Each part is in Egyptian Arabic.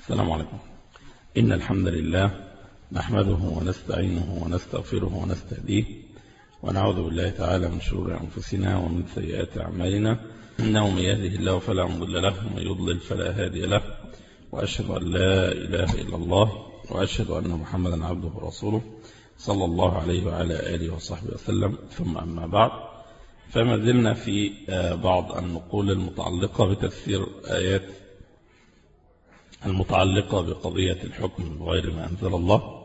السلام عليكم إن الحمد لله نحمده ونستعينه ونستغفره ونستهديه ونعوذ بالله تعالى من شرور أنفسنا ومن سيئات أعمالنا إنه من يهده الله فلا مضل له ومن يضلل فلا هادي له وأشهد أن لا إله إلا الله وأشهد أن محمدا عبده ورسوله صلى الله عليه وعلى آله وصحبه وسلم ثم أما بعد فما زلنا في بعض النقول المتعلقة بتفسير آيات المتعلقة بقضية الحكم بغير ما أنزل الله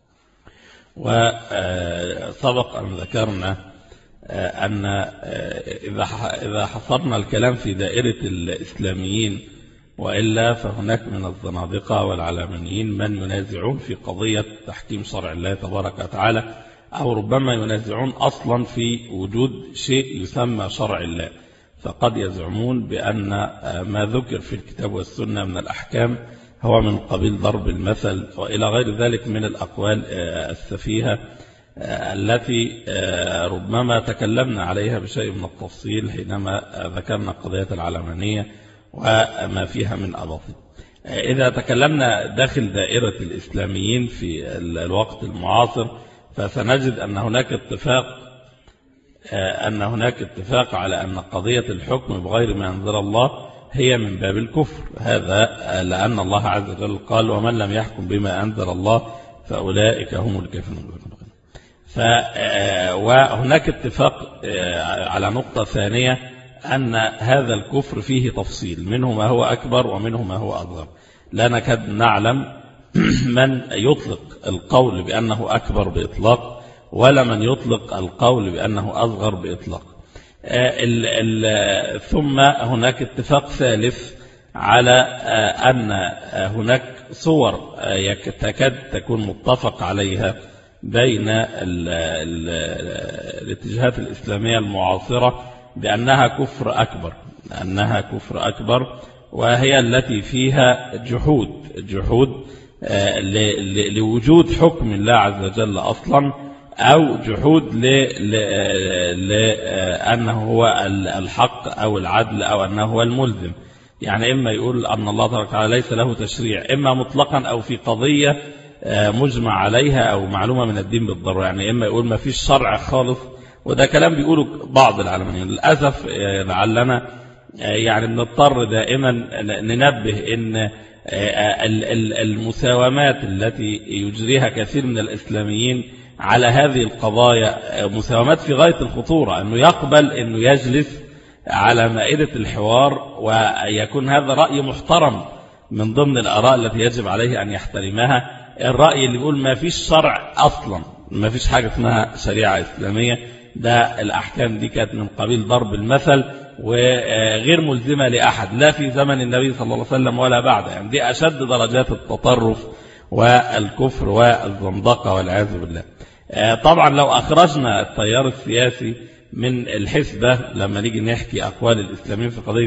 وسبق أن ذكرنا أن إذا حصرنا الكلام في دائرة الإسلاميين وإلا فهناك من الزنادقة والعلمانيين من ينازعون في قضية تحكيم شرع الله تبارك وتعالى أو ربما ينازعون أصلا في وجود شيء يسمى شرع الله فقد يزعمون بأن ما ذكر في الكتاب والسنة من الأحكام هو من قبيل ضرب المثل وإلى غير ذلك من الأقوال السفيهة التي ربما تكلمنا عليها بشيء من التفصيل حينما ذكرنا قضية العلمانية وما فيها من أباطيل إذا تكلمنا داخل دائرة الإسلاميين في الوقت المعاصر فسنجد أن هناك اتفاق أن هناك اتفاق على أن قضية الحكم بغير ما أنزل الله هي من باب الكفر هذا لأن الله عز وجل قال ومن لم يحكم بما أنزل الله فأولئك هم الكافرون ف وهناك اتفاق على نقطة ثانية أن هذا الكفر فيه تفصيل منه ما هو أكبر ومنه ما هو أصغر لا نكاد نعلم من يطلق القول بأنه أكبر بإطلاق ولا من يطلق القول بأنه أصغر بإطلاق ال ال ثم هناك اتفاق ثالث على أن هناك صور تكاد تكون متفق عليها بين ال ال الاتجاهات الإسلامية المعاصرة بأنها كفر أكبر أنها كفر أكبر وهي التي فيها جحود جحود لوجود حكم الله عز وجل أصلا أو جحود لأنه هو الحق أو العدل أو أنه هو الملزم يعني إما يقول أن الله تبارك وتعالى ليس له تشريع إما مطلقا أو في قضية مجمع عليها أو معلومة من الدين بالضرورة يعني إما يقول ما فيش شرع خالص وده كلام بيقوله بعض العلمانيين للأسف لعلنا يعني بنضطر دائما ننبه إن المساومات التي يجريها كثير من الإسلاميين على هذه القضايا مساومات في غاية الخطورة أنه يقبل أنه يجلس على مائدة الحوار ويكون هذا رأي محترم من ضمن الأراء التي يجب عليه أن يحترمها الرأي اللي يقول ما فيش شرع أصلا ما فيش حاجة اسمها شريعة إسلامية ده الأحكام دي كانت من قبيل ضرب المثل وغير ملزمة لأحد لا في زمن النبي صلى الله عليه وسلم ولا بعد يعني دي أشد درجات التطرف والكفر والزندقة والعياذ بالله طبعا لو أخرجنا التيار السياسي من الحسبة لما نيجي نحكي أقوال الإسلاميين في قضية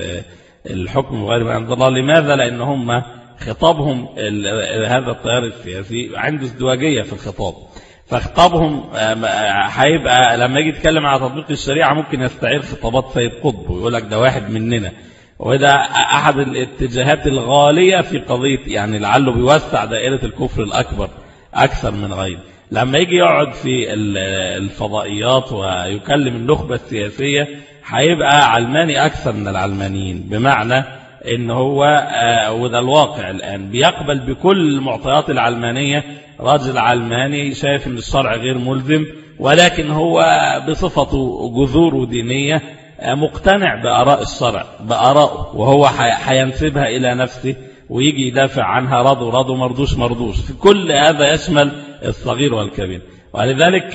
الحكم وغير ما أنزل الله لماذا لأن هم خطابهم هذا التيار السياسي عنده ازدواجية في الخطاب فخطابهم هيبقى لما يجي يتكلم على تطبيق الشريعة ممكن يستعير خطابات سيد قطب ويقول لك ده واحد مننا وده أحد الاتجاهات الغالية في قضية يعني لعله بيوسع دائرة الكفر الأكبر أكثر من غيره لما يجي يقعد في الفضائيات ويكلم النخبة السياسية هيبقى علماني أكثر من العلمانيين بمعنى ان هو وده الواقع الآن بيقبل بكل المعطيات العلمانية راجل علماني شايف ان الشرع غير ملزم ولكن هو بصفته جذور دينية مقتنع بآراء الشرع بآرائه وهو هينسبها إلى نفسه ويجي يدافع عنها رضوا رضوا مرضوش مرضوش في كل هذا يشمل الصغير والكبير ولذلك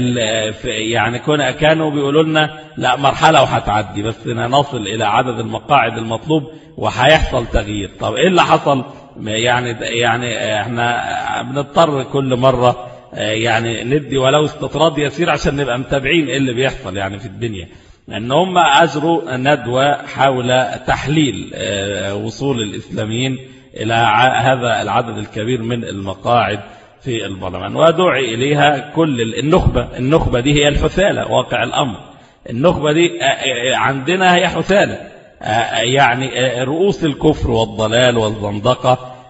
يعني كنا كانوا بيقولوا لنا لا مرحلة وهتعدي بس نصل إلى عدد المقاعد المطلوب وهيحصل تغيير طب إيه اللي حصل يعني يعني احنا بنضطر كل مرة يعني ندي ولو استطراد يسير عشان نبقى متابعين ايه اللي بيحصل يعني في الدنيا لأن هم أجروا ندوة حول تحليل وصول الإسلاميين إلى هذا العدد الكبير من المقاعد في البرلمان ودعي إليها كل النخبة النخبة دي هي الحثالة واقع الأمر النخبة دي عندنا هي حثالة يعني رؤوس الكفر والضلال والزندقة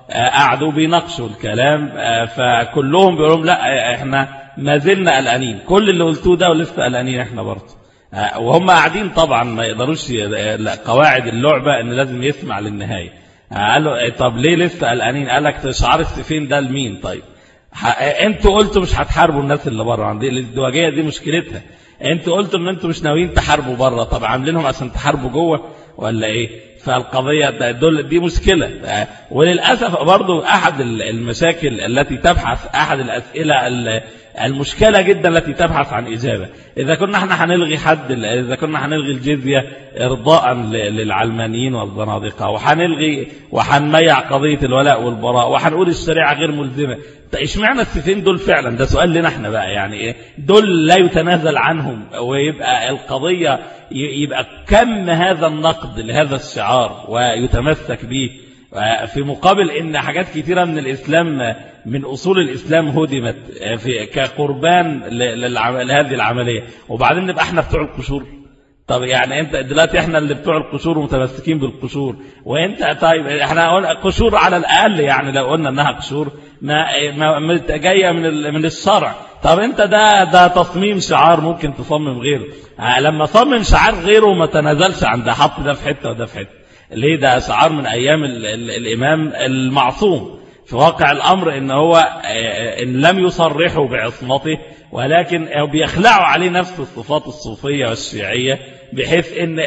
قعدوا بيناقشوا الكلام فكلهم بيقولوا لا احنا ما زلنا قلقانين كل اللي قلتوه ده ولسه قلقانين احنا برضه وهم قاعدين طبعا ما يقدروش قواعد اللعبة ان لازم يسمع للنهاية قال له طب ليه لسه قلقانين قال لك شعار السفين ده لمين طيب انتوا قلتوا مش هتحاربوا الناس اللي بره عندي الازدواجيه دي مشكلتها انتوا قلتوا ان انتوا مش ناويين تحاربوا بره طب عاملينهم عشان تحاربوا جوه ولا ايه فالقضية دول دي مشكلة وللأسف برضو أحد المشاكل التي تبحث أحد الأسئلة المشكلة جدا التي تبحث عن إجابة إذا كنا احنا هنلغي حد إذا كنا هنلغي الجزية إرضاء للعلمانيين والزنادقة وهنلغي وهنميع قضية الولاء والبراء وهنقول الشريعة غير ملزمة اشمعنى السفين دول فعلا ده سؤال لنا احنا بقى يعني ايه دول لا يتنازل عنهم ويبقى القضية يبقى كم هذا النقد لهذا الشعار ويتمسك به في مقابل ان حاجات كثيرة من الاسلام من اصول الاسلام هدمت في كقربان لهذه العملية وبعدين نبقى احنا بتوع القشور طب يعني انت دلوقتي احنا اللي بتوع القشور ومتمسكين بالقشور وانت طيب احنا قلنا قشور على الاقل يعني لو قلنا انها قشور ما, ما جايه من من الشرع طب انت ده ده تصميم شعار ممكن تصمم غيره لما صمم شعار غيره ما تنازلش عن ده حط ده في حته وده في حته ليه ده شعار من ايام ال ال الامام المعصوم في واقع الامر ان هو ان لم يصرحوا بعصمته ولكن بيخلعوا عليه نفس الصفات الصوفيه والشيعيه بحيث ان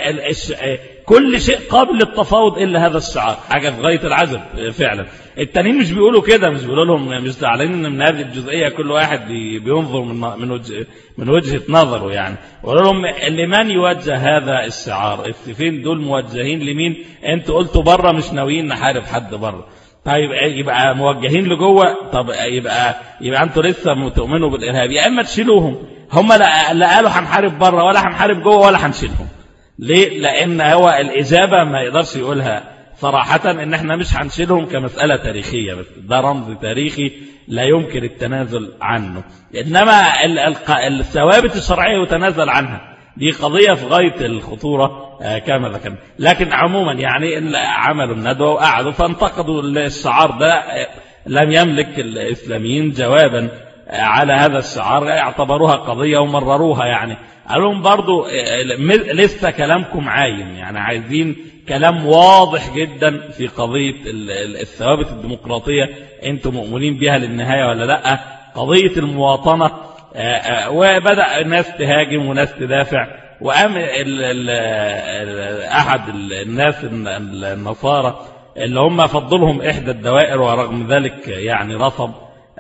كل شيء قابل للتفاوض الا هذا الشعار حاجه في غايه العجب فعلا التانيين مش بيقولوا كده مش بيقولوا لهم مش زعلانين من هذه الجزئيه كل واحد بينظر من من وجه من وجهه نظره يعني بيقولوا لهم لمن يوجه هذا الشعار السيفين دول موجهين لمين انتوا قلتوا بره مش ناويين نحارب حد بره طيب يبقى موجهين لجوه طب يبقى يبقى انتوا لسه تؤمنوا بالارهاب يا اما تشيلوهم هم لا قالوا هنحارب بره ولا هنحارب جوه ولا هنشيلهم ليه لان هو الاجابه ما يقدرش يقولها صراحة ان احنا مش هنشيلهم كمسألة تاريخية بس ده رمز تاريخي لا يمكن التنازل عنه انما الثوابت الشرعية يتنازل عنها دي قضية في غاية الخطورة كما ذكرنا لكن عموما يعني عملوا الندوة وقعدوا فانتقدوا الشعار ده لم يملك الإسلاميين جوابا على هذا الشعار اعتبروها قضية ومرروها يعني قالوا لهم برضو لسه كلامكم عايم يعني عايزين كلام واضح جدا في قضية الثوابت الديمقراطية انتم مؤمنين بها للنهاية ولا لا قضية المواطنة وبدأ الناس تهاجم وناس تدافع وقام ال ال أحد الناس النصارى اللي هم فضلهم إحدى الدوائر ورغم ذلك يعني رفض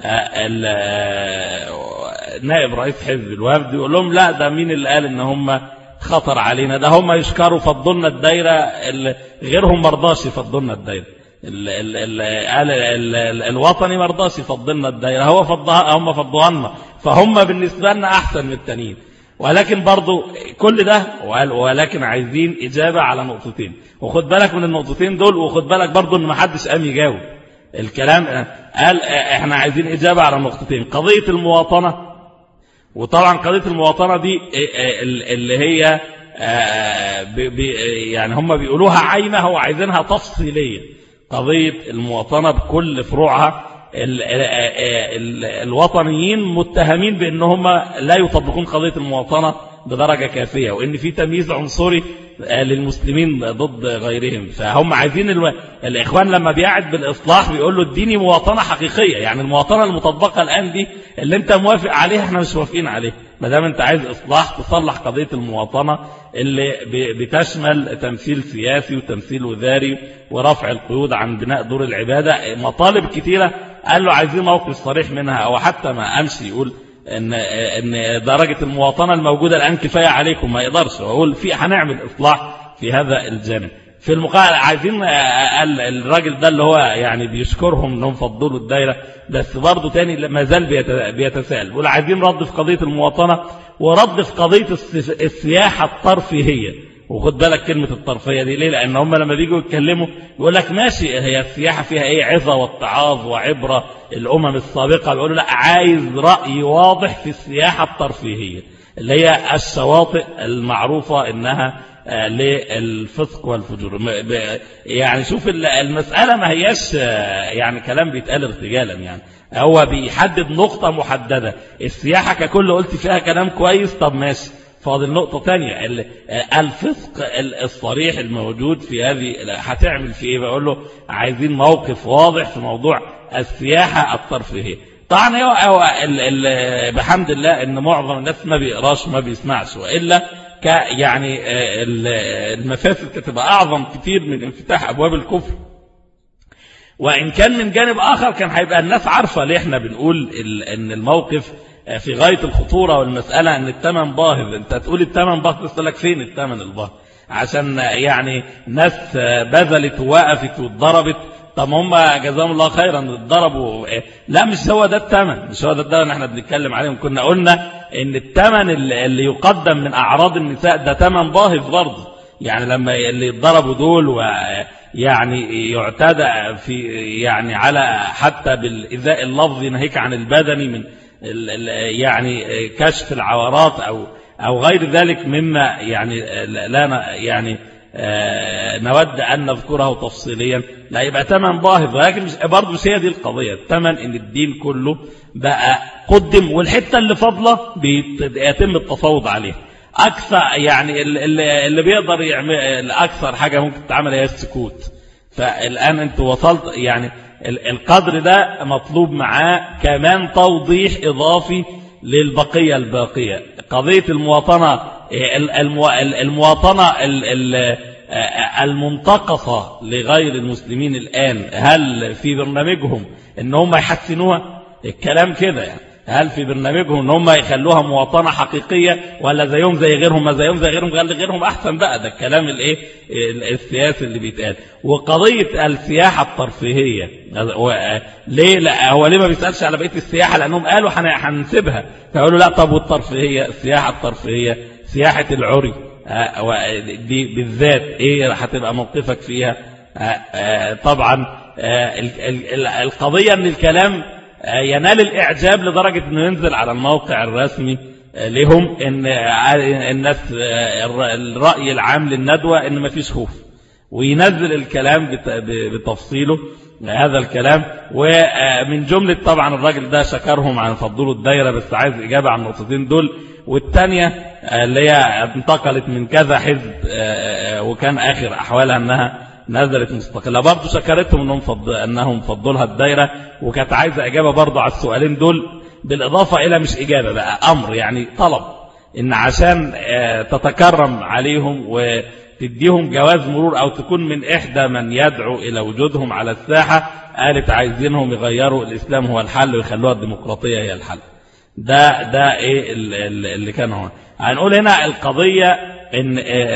نائب رئيس حزب الوفد يقول لهم لا ده مين اللي قال ان هم خطر علينا ده هم يشكروا فضلنا الدايرة غيرهم مرضاش يفضلنا الدايرة ال ال ال ال ال ال الوطني مرضاش يفضلنا الدايرة هو فضها هم فضوها لنا فهم بالنسبة لنا أحسن من التانيين ولكن برضو كل ده ولكن عايزين إجابة على نقطتين وخد بالك من النقطتين دول وخد بالك برضو ان ما حدش قام يجاوب الكلام قال احنا عايزين إجابة على نقطتين قضية المواطنة وطبعا قضية المواطنة دي اللي هي يعني هم بيقولوها عينة وعايزينها تفصيلية قضية المواطنة بكل فروعها ال ال ال الوطنيين متهمين بأنهم لا يطبقون قضية المواطنة بدرجة كافية وإن في تمييز عنصري للمسلمين ضد غيرهم فهم عايزين الو... الإخوان لما بيقعد بالإصلاح بيقول له اديني مواطنة حقيقية يعني المواطنة المطبقة الآن دي اللي انت موافق عليها احنا مش موافقين عليه ما دام انت عايز إصلاح تصلح قضية المواطنة اللي بتشمل تمثيل سياسي وتمثيل وزاري ورفع القيود عن بناء دور العبادة مطالب كثيرة قال له عايزين موقف صريح منها أو حتى ما أمشي يقول ان ان درجه المواطنه الموجوده الان كفايه عليكم ما يقدرش واقول في هنعمل اصلاح في هذا الجانب في المقابل عايزين الراجل ده اللي هو يعني بيشكرهم انهم فضلوا الدايره بس برضه تاني ما زال بيتساءل بيقول عايزين رد في قضيه المواطنه ورد في قضيه السياحه الترفيهيه وخد بالك كلمة الطرفية دي ليه لأن هم لما بيجوا يتكلموا يقول لك ماشي هي السياحة فيها ايه عظة والتعاظ وعبرة الأمم السابقة بيقولوا لا عايز رأي واضح في السياحة الترفيهية اللي هي الشواطئ المعروفة إنها للفسق والفجور يعني شوف المسألة ما هياش يعني كلام بيتقال ارتجالا يعني هو بيحدد نقطة محددة السياحة ككل قلت فيها كلام كويس طب ماشي فاضل نقطة تانية الفسق الصريح الموجود في هذه هتعمل في ايه بقول له عايزين موقف واضح في موضوع السياحة الترفيهية طبعا هو بحمد الله ان معظم الناس ما بيقراش ما بيسمعش وإلا ك يعني المفاسد كتبقى أعظم كتير من انفتاح أبواب الكفر وإن كان من جانب آخر كان هيبقى الناس عارفة ليه احنا بنقول ان الموقف في غاية الخطورة والمسألة ان التمن باهظ انت تقول التمن باهظ بس لك فين التمن الباهظ عشان يعني ناس بذلت ووقفت واتضربت طب هم جزاهم الله خيرا اتضربوا لا مش هو ده الثمن مش هو ده الثمن احنا بنتكلم عليهم كنا قلنا ان الثمن اللي يقدم من اعراض النساء ده ثمن باهظ برضه يعني لما اللي يتضربوا دول ويعني يعتدى في يعني على حتى بالايذاء اللفظي ناهيك عن البدني من يعني كشف العورات او او غير ذلك مما يعني لا يعني نود أن نذكره تفصيليا لا يبقى تمن باهظ ولكن مش برضه مش هي دي القضية التمن ان الدين كله بقى قدم والحتة اللي فاضلة بيتم التفاوض عليها أكثر يعني اللي, اللي بيقدر يعمل أكثر حاجة ممكن تعمل هي السكوت فالآن أنت وصلت يعني القدر ده مطلوب معاه كمان توضيح إضافي للبقية الباقية قضية المواطنة المواطنة المنتقصة لغير المسلمين الآن هل في برنامجهم ان هم يحسنوها الكلام كده يعني هل في برنامجهم ان هم يخلوها مواطنة حقيقية ولا زيهم زي غيرهم ما زيهم زي غيرهم قال غيرهم احسن بقى ده الكلام الايه السياسي اللي بيتقال وقضية السياحة الترفيهية ليه لا هو ليه ما بيسألش على بقية السياحة لانهم قالوا هنسيبها فقالوا لا طب والترفيهية السياحة الترفيهية سياحة العري دي بالذات ايه هتبقى موقفك فيها طبعا القضية ان الكلام ينال الإعجاب لدرجة أنه ينزل على الموقع الرسمي لهم أن الناس الرأي العام للندوة أن ما فيش خوف وينزل الكلام بتفصيله هذا الكلام ومن جملة طبعا الراجل ده شكرهم عن فضلوا الدايرة بس عايز إجابة عن النقطتين دول والثانية اللي هي انتقلت من كذا حزب وكان آخر أحوالها أنها نزلت مستقلة برضه شكرتهم أنهم, فض... أنهم فضلها الدايرة وكانت عايزة إجابة برضه على السؤالين دول بالإضافة إلى مش إجابة بقى أمر يعني طلب إن عشان تتكرم عليهم وتديهم جواز مرور أو تكون من إحدى من يدعو إلى وجودهم على الساحة قالت عايزينهم يغيروا الإسلام هو الحل ويخلوها الديمقراطية هي الحل ده ده إيه اللي كان هو هنقول هنا القضية إن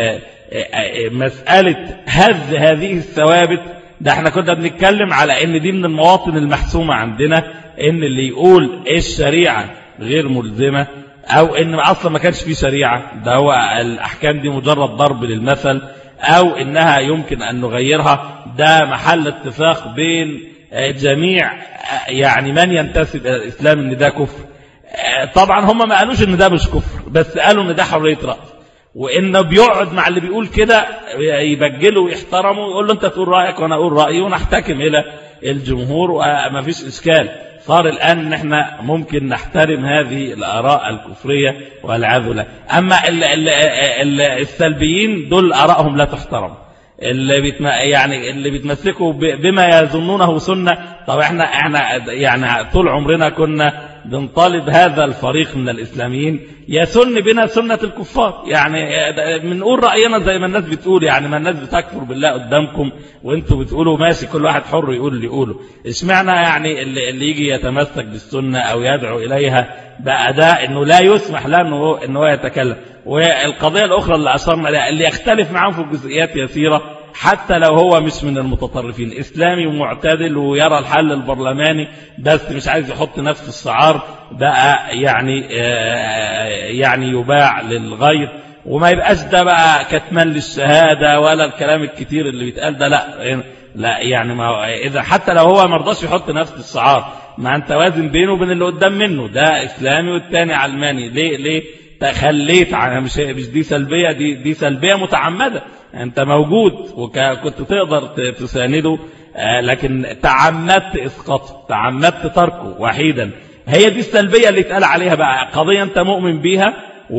مسألة هز هذه الثوابت ده احنا كنا بنتكلم على ان دي من المواطن المحسومة عندنا ان اللي يقول ايه الشريعة غير ملزمة او ان اصلا ما كانش فيه شريعة ده هو الاحكام دي مجرد ضرب للمثل او انها يمكن ان نغيرها ده محل اتفاق بين جميع يعني من ينتسب الى الاسلام ان ده كفر طبعا هم ما قالوش ان ده مش كفر بس قالوا ان ده حرية رأي وانه بيقعد مع اللي بيقول كده يبجله ويحترمه ويقول له انت تقول رايك وانا اقول رايي ونحتكم الى الجمهور وما فيش اشكال صار الان ان احنا ممكن نحترم هذه الاراء الكفريه والعياذ بالله اما ال ال ال السلبيين دول ارائهم لا تحترم اللي بيتم يعني اللي بيتمسكوا بما يظنونه سنه طب احنا احنا يعني طول عمرنا كنا بنطالب هذا الفريق من الإسلاميين يسن بنا سنة الكفار يعني بنقول رأينا زي ما الناس بتقول يعني ما الناس بتكفر بالله قدامكم وانتوا بتقولوا ماشي كل واحد حر يقول اللي يقوله اشمعنى يعني اللي, اللي يجي يتمسك بالسنة أو يدعو إليها بقى ده انه لا يسمح له انه, إنه يتكلم والقضية الأخرى اللي أشرنا عليها اللي يختلف معهم في جزئيات يسيرة حتى لو هو مش من المتطرفين إسلامي ومعتدل ويرى الحل البرلماني بس مش عايز يحط نفس الشعار بقى يعني يعني يباع للغير وما يبقاش ده بقى كتمان للشهادة ولا الكلام الكتير اللي بيتقال ده لا لا يعني ما إذا حتى لو هو ما رضاش يحط نفس الشعار ما انت وازن بينه وبين اللي قدام منه ده إسلامي والتاني علماني ليه ليه تخليت عن مش مش دي سلبية دي دي سلبية متعمدة انت موجود وكنت تقدر تسانده لكن تعمدت اسقاطه تعمدت تركه وحيدا هي دي السلبية اللي اتقال عليها بقى قضية انت مؤمن بيها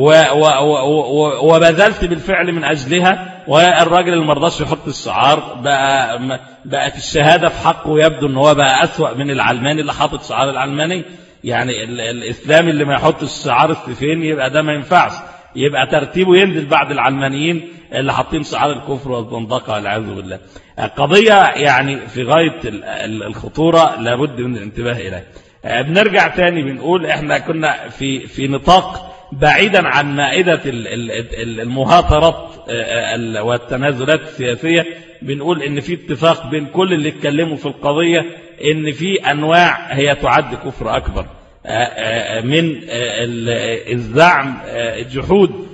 وبذلت بالفعل من أجلها والراجل اللي مرضاش يحط الشعار بقى بقت الشهادة في حقه يبدو ان هو بقى أسوأ من العلماني اللي حاطط شعار العلماني يعني الإسلام اللي ما يحط الشعار السفين يبقى ده ما ينفعش يبقى ترتيبه ينزل بعد العلمانيين اللي حاطين شعار الكفر والزندقة والعياذ بالله القضية يعني في غاية الخطورة لابد من الانتباه إليها بنرجع تاني بنقول احنا كنا في في نطاق بعيدا عن مائدة المهاترات والتنازلات السياسية بنقول ان في اتفاق بين كل اللي اتكلموا في القضية ان في انواع هي تعد كفر اكبر من الزعم جحود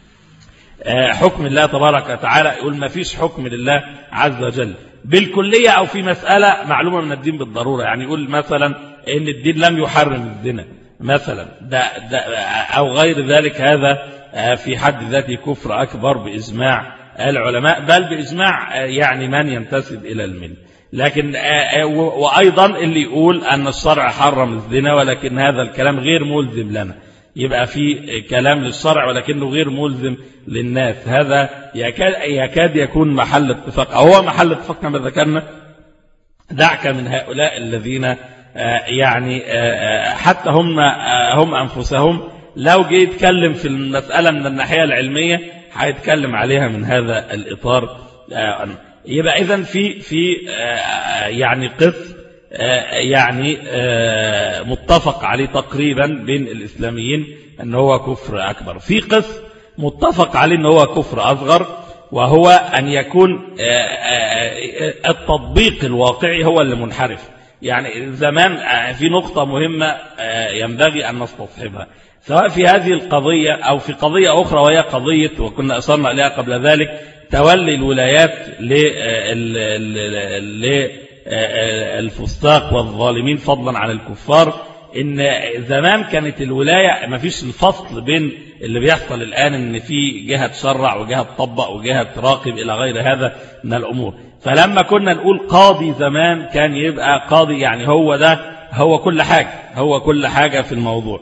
حكم الله تبارك وتعالى يقول ما فيش حكم لله عز وجل بالكلية او في مسألة معلومة من الدين بالضرورة يعني يقول مثلا ان الدين لم يحرم الزنا مثلا ده ده أو غير ذلك هذا في حد ذاته كفر أكبر بإجماع العلماء بل بإجماع يعني من ينتسب إلى المل لكن وأيضا اللي يقول أن الشرع حرم الزنا ولكن هذا الكلام غير ملزم لنا يبقى في كلام للشرع ولكنه غير ملزم للناس هذا يكاد, يكاد يكون محل اتفاق أو هو محل اتفاق كما ذكرنا دعك من هؤلاء الذين يعني حتى هم هم أنفسهم لو جه يتكلم في المسألة من الناحية العلمية هيتكلم عليها من هذا الإطار يبقى إذا في في يعني قسم يعني متفق عليه تقريبا بين الإسلاميين أن هو كفر أكبر في قسم متفق عليه أن هو كفر أصغر وهو أن يكون التطبيق الواقعي هو اللي منحرف يعني زمان في نقطة مهمة ينبغي أن نستصحبها سواء في هذه القضية أو في قضية أخرى وهي قضية وكنا أصرنا عليها قبل ذلك تولي الولايات للفساق والظالمين فضلا عن الكفار إن زمان كانت الولاية ما فيش الفصل بين اللي بيحصل الآن إن في جهة تشرع وجهة تطبق وجهة تراقب إلى غير هذا من الأمور فلما كنا نقول قاضي زمان كان يبقى قاضي يعني هو ده هو كل حاجة هو كل حاجة في الموضوع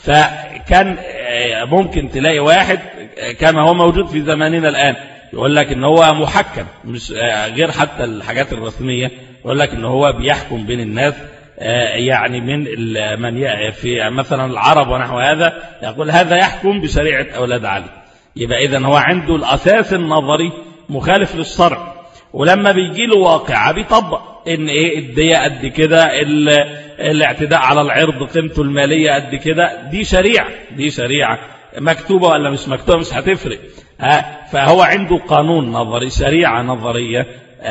فكان ممكن تلاقي واحد كما هو موجود في زماننا الآن يقول لك ان هو محكم مش غير حتى الحاجات الرسمية يقول لك ان هو بيحكم بين الناس يعني من من في مثلا العرب ونحو هذا يقول هذا يحكم بشريعة أولاد علي يبقى إذا هو عنده الأساس النظري مخالف للشرع ولما بيجي له واقعة بيطبق ان ايه الدية قد كده الاعتداء على العرض قيمته المالية قد كده دي شريعة دي شريعة مكتوبة ولا مش مكتوبة مش هتفرق ها فهو عنده قانون نظري شريعة نظرية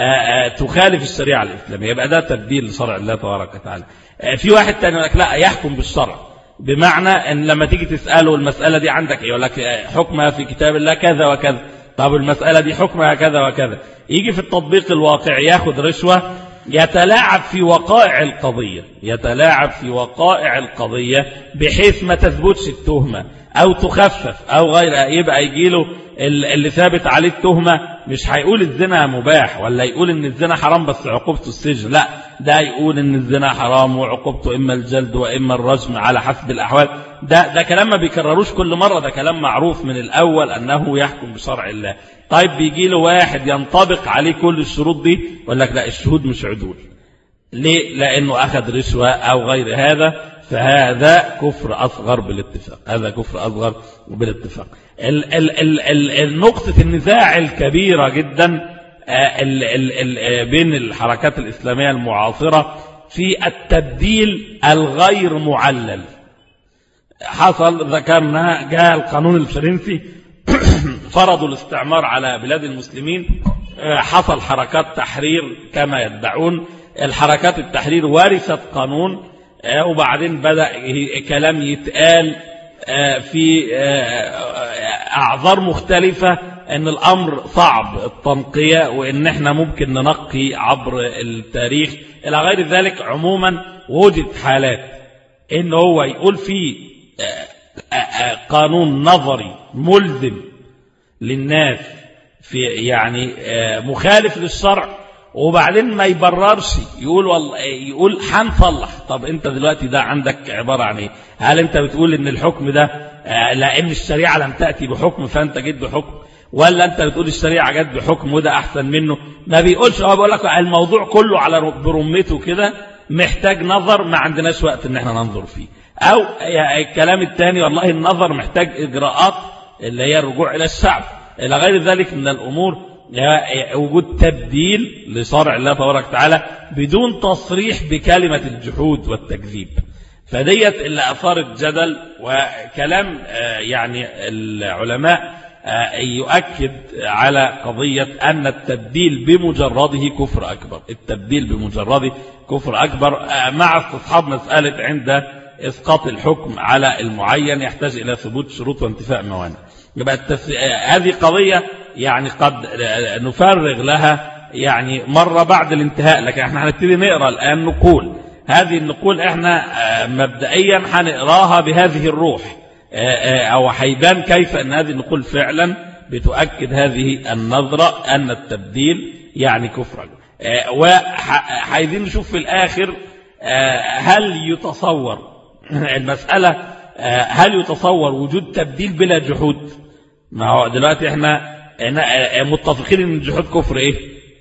تخالف الشريعة الإسلامية يبقى ده تبديل لشرع الله تبارك وتعالى في واحد تاني يقول لك لا يحكم بالشرع بمعنى ان لما تيجي تسأله المسألة دي عندك يقول لك حكمها في كتاب الله كذا وكذا طب المسألة دي حكمها كذا وكذا يجي في التطبيق الواقعي ياخد رشوة يتلاعب في وقائع القضية يتلاعب في وقائع القضية بحيث ما تثبتش التهمة أو تخفف أو غيرها يبقى يجيله اللي ثابت عليه التهمة مش هيقول الزنا مباح ولا يقول ان الزنا حرام بس عقوبته السجن لا ده يقول ان الزنا حرام وعقوبته اما الجلد واما الرجم على حسب الاحوال ده ده كلام ما بيكرروش كل مرة ده كلام معروف من الاول انه يحكم بشرع الله طيب بيجي له واحد ينطبق عليه كل الشروط دي يقول لك لا الشهود مش عدول ليه لانه اخذ رشوة او غير هذا فهذا كفر أصغر بالاتفاق هذا كفر أصغر بالاتفاق ال ال ال ال النقطة النزاع الكبيرة جدا ال ال ال بين الحركات الإسلامية المعاصرة في التبديل الغير معلل حصل ذكرنا جاء القانون الفرنسي فرضوا الاستعمار على بلاد المسلمين حصل حركات تحرير كما يدعون الحركات التحرير ورثت قانون وبعدين بدأ كلام يتقال في أعذار مختلفة أن الأمر صعب التنقية وأن احنا ممكن ننقي عبر التاريخ إلى غير ذلك عموما وجد حالات أن هو يقول في قانون نظري ملزم للناس في يعني مخالف للشرع وبعدين ما يبررش يقول والله يقول هنصلح طب انت دلوقتي ده عندك عبارة عن ايه هل انت بتقول ان الحكم ده لان الشريعة لم تأتي بحكم فانت جيت بحكم ولا انت بتقول الشريعة جت بحكم وده احسن منه ما بيقولش هو بيقول لك الموضوع كله على برمته كده محتاج نظر ما عندناش وقت ان احنا ننظر فيه او الكلام الثاني والله النظر محتاج اجراءات اللي هي الرجوع الى الشعب الى غير ذلك من الامور وجود تبديل لشرع الله تبارك وتعالى بدون تصريح بكلمة الجحود والتكذيب فديت اللي أثارت جدل وكلام يعني العلماء يؤكد على قضية أن التبديل بمجرده كفر أكبر التبديل بمجرده كفر أكبر مع استصحاب مسألة عند إسقاط الحكم على المعين يحتاج إلى ثبوت شروط وانتفاء موانع يبقى التف... هذه قضية يعني قد نفرغ لها يعني مرة بعد الانتهاء لكن احنا هنبتدي نقرأ الآن نقول هذه النقول احنا مبدئيا هنقراها بهذه الروح او هيبان كيف ان هذه النقول فعلا بتؤكد هذه النظرة ان التبديل يعني كفرا وعايزين نشوف في الاخر هل يتصور المسألة هل يتصور وجود تبديل بلا جحود ما هو دلوقتي احنا متفقين ان الجحود كفر ايه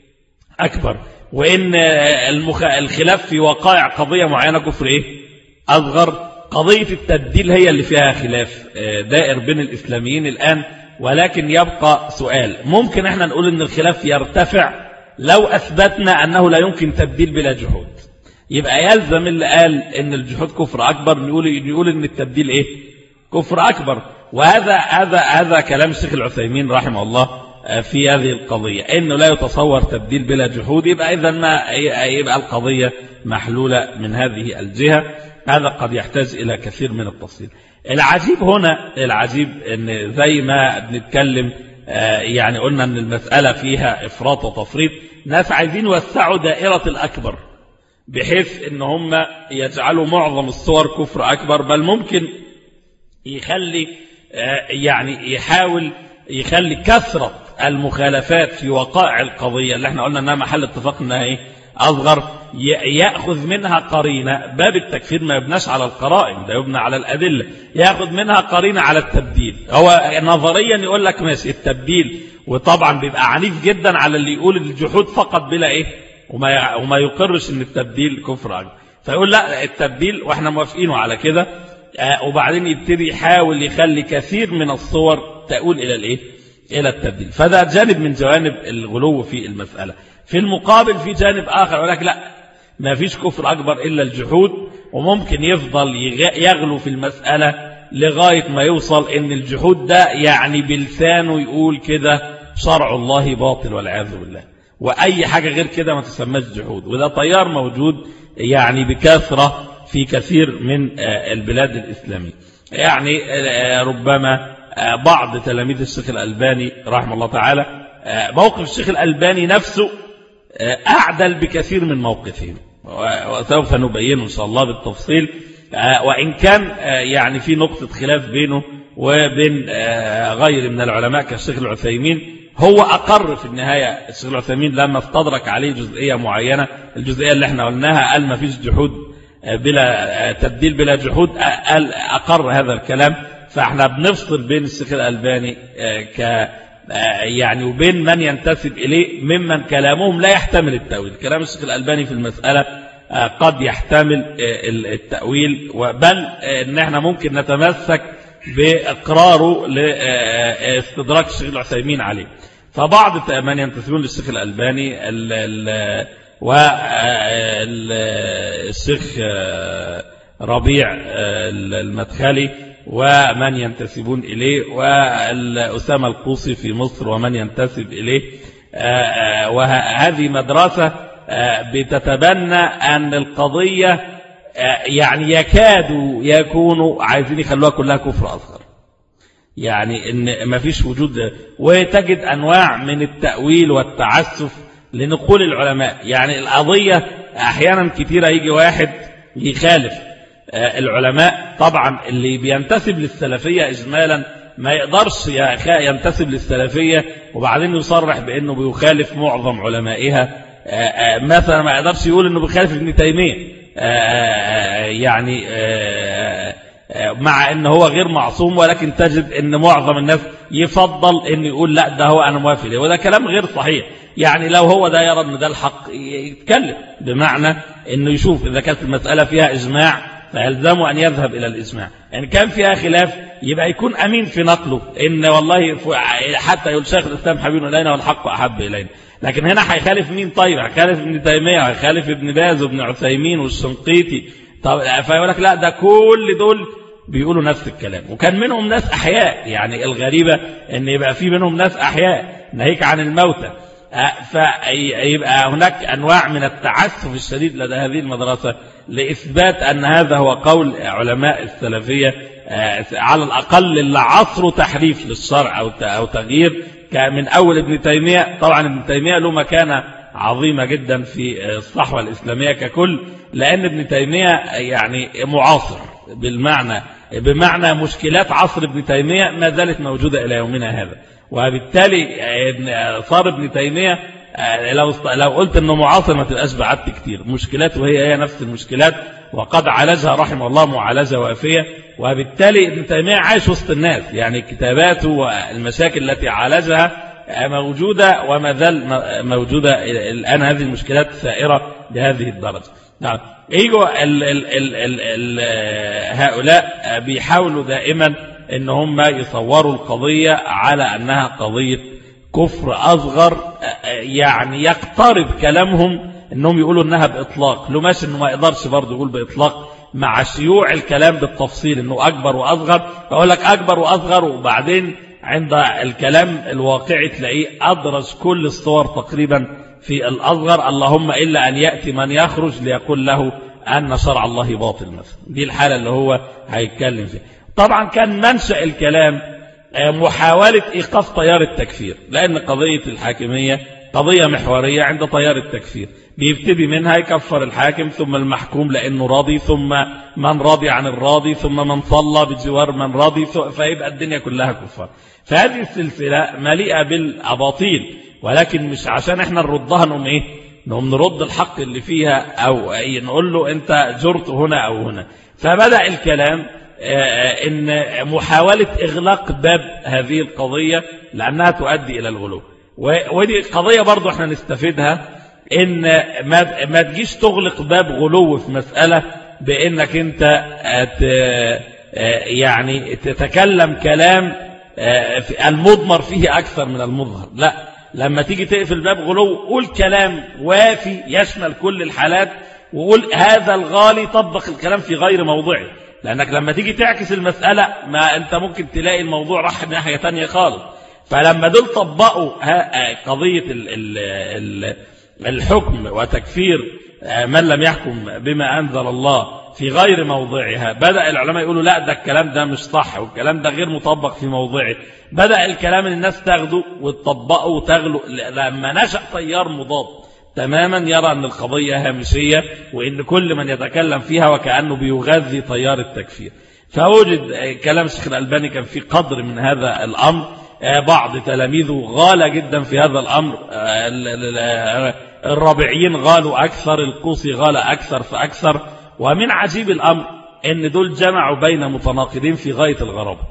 اكبر وان المخ... الخلاف في وقائع قضية معينة كفر ايه اصغر قضية التبديل هي اللي فيها خلاف دائر بين الاسلاميين الان ولكن يبقى سؤال ممكن احنا نقول ان الخلاف يرتفع لو اثبتنا انه لا يمكن تبديل بلا جحود يبقى يلزم اللي قال ان الجحود كفر اكبر نقول نقول ان التبديل ايه كفر اكبر وهذا هذا هذا كلام الشيخ العثيمين رحمه الله في هذه القضية انه لا يتصور تبديل بلا جحود يبقى اذا ما يبقى القضية محلولة من هذه الجهة هذا قد يحتاج الى كثير من التفصيل العجيب هنا العجيب ان زي ما بنتكلم يعني قلنا ان المسألة فيها افراط وتفريط ناس عايزين يوسعوا دائرة الاكبر بحيث ان هم يجعلوا معظم الصور كفر اكبر بل ممكن يخلي يعني يحاول يخلي كثرة المخالفات في وقائع القضية اللي احنا قلنا انها محل اتفاق انها ايه اصغر يأخذ منها قرينة باب التكفير ما يبناش على القرائن ده يبنى على الأدلة يأخذ منها قرينة على التبديل هو نظريا يقول لك ماشي التبديل وطبعا بيبقى عنيف جدا على اللي يقول الجحود فقط بلا ايه وما وما يقرش ان التبديل كفر أكبر فيقول لا التبديل واحنا موافقينه على كده آه وبعدين يبتدي يحاول يخلي كثير من الصور تقول الى الايه الى التبديل فده جانب من جوانب الغلو في المسألة في المقابل في جانب آخر يقول لك لا ما فيش كفر أكبر إلا الجحود وممكن يفضل يغلو في المسألة لغاية ما يوصل ان الجحود ده يعني بلسانه يقول كده شرع الله باطل والعياذ بالله وأي حاجة غير كده ما تسمىش جحود وده طيار موجود يعني بكثرة في كثير من البلاد الإسلامية يعني ربما بعض تلاميذ الشيخ الألباني رحمه الله تعالى موقف الشيخ الألباني نفسه أعدل بكثير من موقفهم وسوف نبينه إن شاء الله بالتفصيل وإن كان يعني في نقطة خلاف بينه وبين غير من العلماء كالشيخ العثيمين هو أقر في النهاية الشيخ العثيمين لما استدرك عليه جزئية معينة الجزئية اللي احنا قلناها قال ما فيش جحود بلا تبديل بلا جحود قال أقر هذا الكلام فاحنا بنفصل بين الشيخ الألباني ك يعني وبين من ينتسب إليه ممن كلامهم لا يحتمل التأويل كلام الشيخ الألباني في المسألة قد يحتمل التأويل بل ان احنا ممكن نتمسك بإقراره لاستدراك الشيخ العثيمين عليه فبعض من ينتسبون للشيخ الألباني والشيخ ربيع المدخلي ومن ينتسبون إليه والأسامة القوصي في مصر ومن ينتسب إليه وهذه مدرسة بتتبنى أن القضية يعني يكادوا يكونوا عايزين يخلوها كلها كفر أصغر يعني ان ما فيش وجود وتجد أنواع من التأويل والتعسف لنقول العلماء يعني القضية أحيانا كثيرة يجي واحد يخالف العلماء طبعا اللي بينتسب للسلفية إجمالا ما يقدرش ينتسب للسلفية وبعدين يصرح بأنه بيخالف معظم علمائها مثلا ما يقدرش يقول أنه بيخالف ابن تيمية يعني مع ان هو غير معصوم ولكن تجد ان معظم الناس يفضل ان يقول لا ده هو انا موافق وده كلام غير صحيح يعني لو هو ده يرى ان ده الحق يتكلم بمعنى انه يشوف اذا كانت المسألة فيها اجماع فيلزمه ان يذهب الى الاجماع يعني كان فيها خلاف يبقى يكون امين في نقله ان والله حتى يقول شيخ الاسلام حبيب الينا والحق احب الينا لكن هنا هيخالف مين طيب هيخالف ابن تيميه هيخالف ابن باز وابن عثيمين والشنقيطي طب فيقول لك لا ده كل دول بيقولوا نفس الكلام وكان منهم ناس أحياء يعني الغريبة أن يبقى في منهم ناس أحياء ناهيك عن الموتى فيبقى هناك أنواع من التعسف الشديد لدى هذه المدرسة لإثبات أن هذا هو قول علماء السلفية على الأقل اللي عصروا تحريف للشرع أو تغيير من أول ابن تيمية طبعا ابن تيمية له مكانة عظيمة جدا في الصحوة الإسلامية ككل لأن ابن تيمية يعني معاصر بالمعنى بمعنى مشكلات عصر ابن تيمية ما زالت موجودة إلى يومنا هذا وبالتالي صار ابن تيمية لو لو قلت انه معاصر ما تبقاش بعدت كتير مشكلاته هي هي نفس المشكلات وقد عالجها رحمه الله معالجه وافيه وبالتالي ابن تيميه عايش وسط الناس يعني كتاباته والمشاكل التي عالجها موجوده وما زال موجوده الان هذه المشكلات سائره بهذه الدرجه نعم يجوا ال ال ال ال ال هؤلاء بيحاولوا دائما ان هم يصوروا القضيه على انها قضيه كفر أصغر يعني يقترب كلامهم انهم يقولوا انها باطلاق لو ماشي انه ما يقدرش برضه يقول باطلاق مع شيوع الكلام بالتفصيل انه اكبر واصغر فاقول لك اكبر واصغر وبعدين عند الكلام الواقعي تلاقيه ادرج كل الصور تقريبا في الاصغر اللهم الا ان ياتي من يخرج ليقول له ان شرع الله باطل مثلا دي الحاله اللي هو هيتكلم فيها طبعا كان منشا الكلام محاولة إيقاف تيار التكفير لأن قضية الحاكمية قضية محورية عند تيار التكفير بيبتدي منها يكفر الحاكم ثم المحكوم لأنه راضي ثم من راضي عن الراضي ثم من صلى بجوار من راضي فيبقى الدنيا كلها كفار فهذه السلسلة مليئة بالأباطيل ولكن مش عشان احنا نردها نقوم ايه نقوم نرد الحق اللي فيها أو نقول له انت جرت هنا أو هنا فبدأ الكلام ان محاولة اغلاق باب هذه القضية لانها تؤدي الى الغلو ودي قضية برضو احنا نستفيدها ان ما تجيش تغلق باب غلو في مسألة بانك انت يعني تتكلم كلام المضمر فيه اكثر من المظهر لا لما تيجي تقفل باب غلو قول كلام وافي يشمل كل الحالات وقول هذا الغالي طبق الكلام في غير موضعه لأنك لما تيجي تعكس المسألة ما أنت ممكن تلاقي الموضوع راح ناحية تانية خالص فلما دول طبقوا قضية ال ال ال الحكم وتكفير من لم يحكم بما أنزل الله في غير موضعها بدأ العلماء يقولوا لا ده الكلام ده مش صح والكلام ده غير مطبق في موضعه بدأ الكلام الناس تاخده وتطبقه وتغلو لما نشأ تيار مضاد تماما يرى أن القضية هامشية وأن كل من يتكلم فيها وكأنه بيغذي تيار التكفير فوجد كلام الشيخ الألباني كان في قدر من هذا الأمر بعض تلاميذه غال جدا في هذا الأمر الرابعيين غالوا أكثر القوسي غال أكثر فأكثر ومن عجيب الأمر أن دول جمعوا بين متناقضين في غاية الغرابة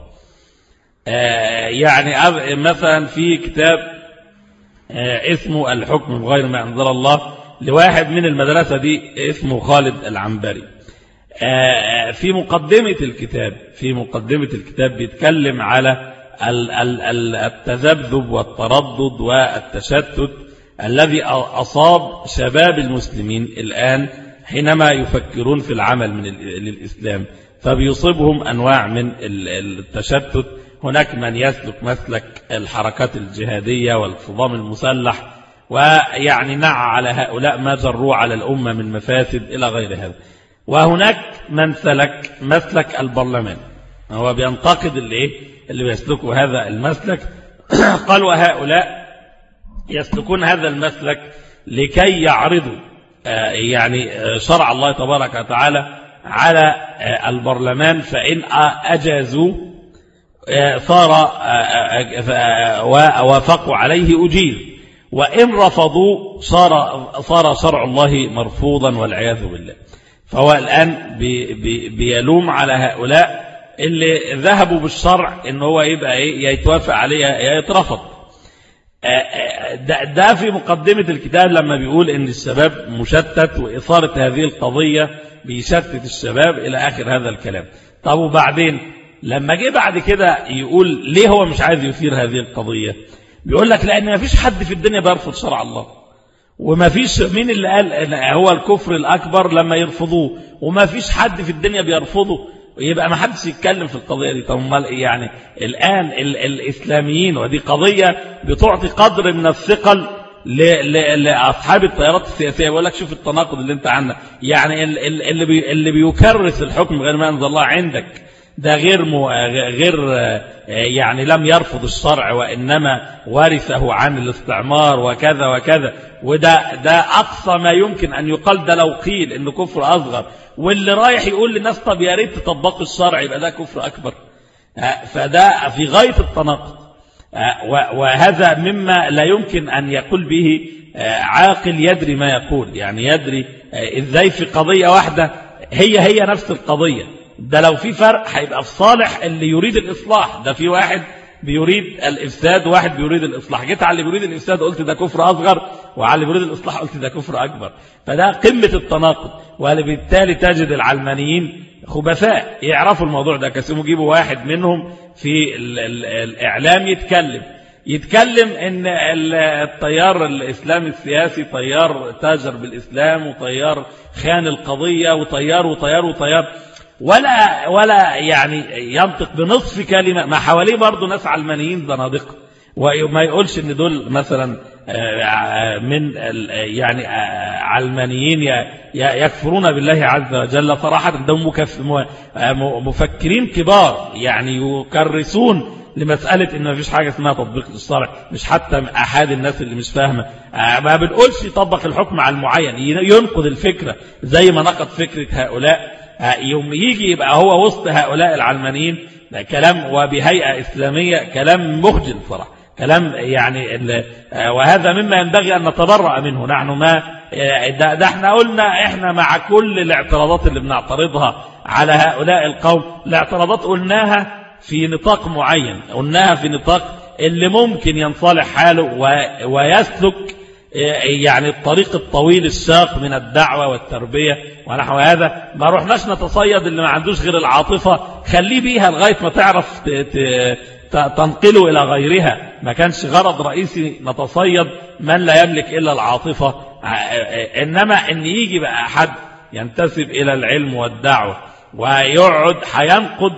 يعني مثلا في كتاب اسمه الحكم بغير ما أنزل الله لواحد من المدرسة دي اسمه خالد العنبري في مقدمة الكتاب في مقدمة الكتاب بيتكلم على التذبذب والتردد والتشتت الذي أصاب شباب المسلمين الآن حينما يفكرون في العمل من للإسلام فبيصيبهم أنواع من التشتت هناك من يسلك مسلك الحركات الجهادية والصدام المسلح ويعني نعى على هؤلاء ما جروا على الأمة من مفاسد إلى غير هذا وهناك من سلك مسلك البرلمان هو بينتقد اللي, اللي بيسلكوا هذا المسلك قال وهؤلاء يسلكون هذا المسلك لكي يعرضوا يعني شرع الله تبارك وتعالى على البرلمان فإن أجازوا صار ووافقوا عليه أجير وإن رفضوا صار صار شرع الله مرفوضا والعياذ بالله فهو الآن بي بي بيلوم على هؤلاء اللي ذهبوا بالشرع ان هو يبقى ايه يتوافق عليه يا يترفض ده, ده في مقدمة الكتاب لما بيقول ان الشباب مشتت وإثارة هذه القضية بيشتت الشباب إلى آخر هذا الكلام طب وبعدين لما جه بعد كده يقول ليه هو مش عايز يثير هذه القضية بيقول لك لأن ما فيش حد في الدنيا بيرفض شرع الله وما فيش مين اللي قال هو الكفر الأكبر لما يرفضوه وما فيش حد في الدنيا بيرفضه يبقى ما حدش يتكلم في القضية دي طب امال ايه يعني الآن ال الإسلاميين ودي قضية بتعطي قدر من الثقل لأصحاب التيارات السياسية بيقول لك شوف التناقض اللي انت عندك يعني اللي بي اللي بيكرس الحكم غير ما أنزل الله عندك ده غير مو غير يعني لم يرفض الشرع وإنما ورثه عن الاستعمار وكذا وكذا وده ده أقصى ما يمكن أن يقال ده لو قيل إنه كفر أصغر واللي رايح يقول للناس طب يا ريت تطبقوا الشرع يبقى ده كفر أكبر فده في غاية التناقض وهذا مما لا يمكن أن يقول به عاقل يدري ما يقول يعني يدري ازاي في قضية واحدة هي هي نفس القضية ده لو في فرق هيبقى في صالح اللي يريد الإصلاح ده في واحد بيريد الإفساد وواحد بيريد الإصلاح جيت على اللي بيريد الإفساد قلت ده كفر أصغر وعلى اللي بيريد الإصلاح قلت ده كفر أكبر فده قمة التناقض وبالتالي تجد العلمانيين خبثاء يعرفوا الموضوع ده كسيموا يجيبوا واحد منهم في ال ال الإعلام يتكلم يتكلم ان التيار الإسلامي السياسي طيار تاجر بالإسلام وطيار خان القضية وطيار وطيار وطيار ولا ولا يعني ينطق بنصف كلمة ما حواليه برضه ناس علمانيين زنادقه وما يقولش ان دول مثلا من يعني علمانيين يكفرون بالله عز وجل صراحة دول مفكرين كبار يعني يكرسون لمسألة ان ما فيش حاجة اسمها تطبيق الشرع مش حتى احد الناس اللي مش فاهمة ما بنقولش يطبق الحكم على المعين ينقض الفكرة زي ما نقض فكرة هؤلاء يوم يجي يبقى هو وسط هؤلاء العلمانيين ده كلام وبهيئة إسلامية كلام مخجل صراحة كلام يعني وهذا مما ينبغي أن نتبرأ منه نحن ما ده, ده احنا قلنا احنا مع كل الاعتراضات اللي بنعترضها على هؤلاء القوم الاعتراضات قلناها في نطاق معين قلناها في نطاق اللي ممكن ينصلح حاله ويسلك يعني الطريق الطويل الشاق من الدعوة والتربية ونحو هذا ما رحناش نتصيد اللي ما عندوش غير العاطفة خليه بيها لغاية ما تعرف تنقله إلى غيرها ما كانش غرض رئيسي نتصيد من لا يملك إلا العاطفة إنما إن يجي بقى حد ينتسب إلى العلم والدعوة ويقعد هينقد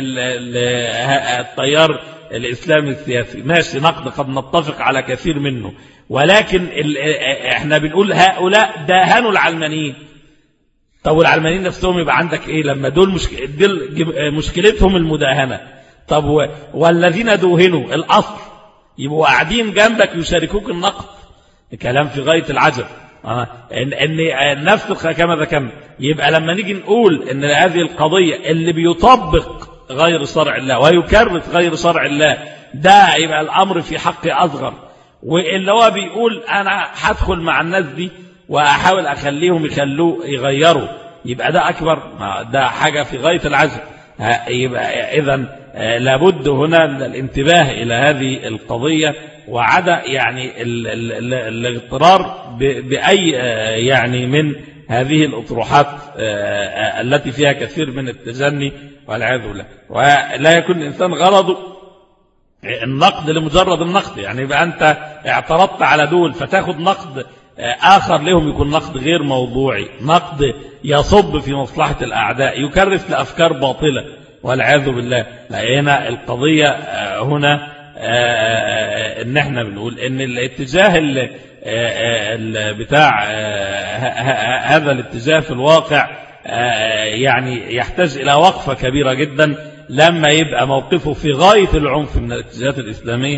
التيار الإسلامي السياسي ماشي نقد قد نتفق على كثير منه ولكن احنا بنقول هؤلاء داهنوا العلمانيين طب والعلمانيين نفسهم يبقى عندك ايه لما دول, مشك... دول مشكلتهم المداهنة طب و... والذين دوهنوا الأصل يبقوا قاعدين جنبك يشاركوك النقد كلام في غاية العجب آه. ان ان نفس كما ذكرنا يبقى لما نيجي نقول ان هذه القضية اللي بيطبق غير شرع الله ويكرس غير شرع الله ده يبقى الأمر في حق أصغر واللي هو بيقول أنا هدخل مع الناس دي وأحاول أخليهم يخلوه يغيروا يبقى ده أكبر ده حاجة في غاية العجب يبقى إذا لابد هنا من الانتباه إلى هذه القضية وعدا يعني الاغترار بأي يعني من هذه الأطروحات التي فيها كثير من التجني والعياذ بالله ولا يكون الإنسان غرضه النقد لمجرد النقد يعني يبقى أنت اعترضت على دول فتاخد نقد آخر لهم يكون نقد غير موضوعي نقد يصب في مصلحة الأعداء يكرس لأفكار باطلة والعياذ بالله هنا القضية هنا ان احنا بنقول ان الاتجاه اللي بتاع هذا الاتجاه في الواقع يعني يحتاج إلى وقفة كبيرة جدا لما يبقى موقفه في غاية العنف من الاتجاهات الإسلامية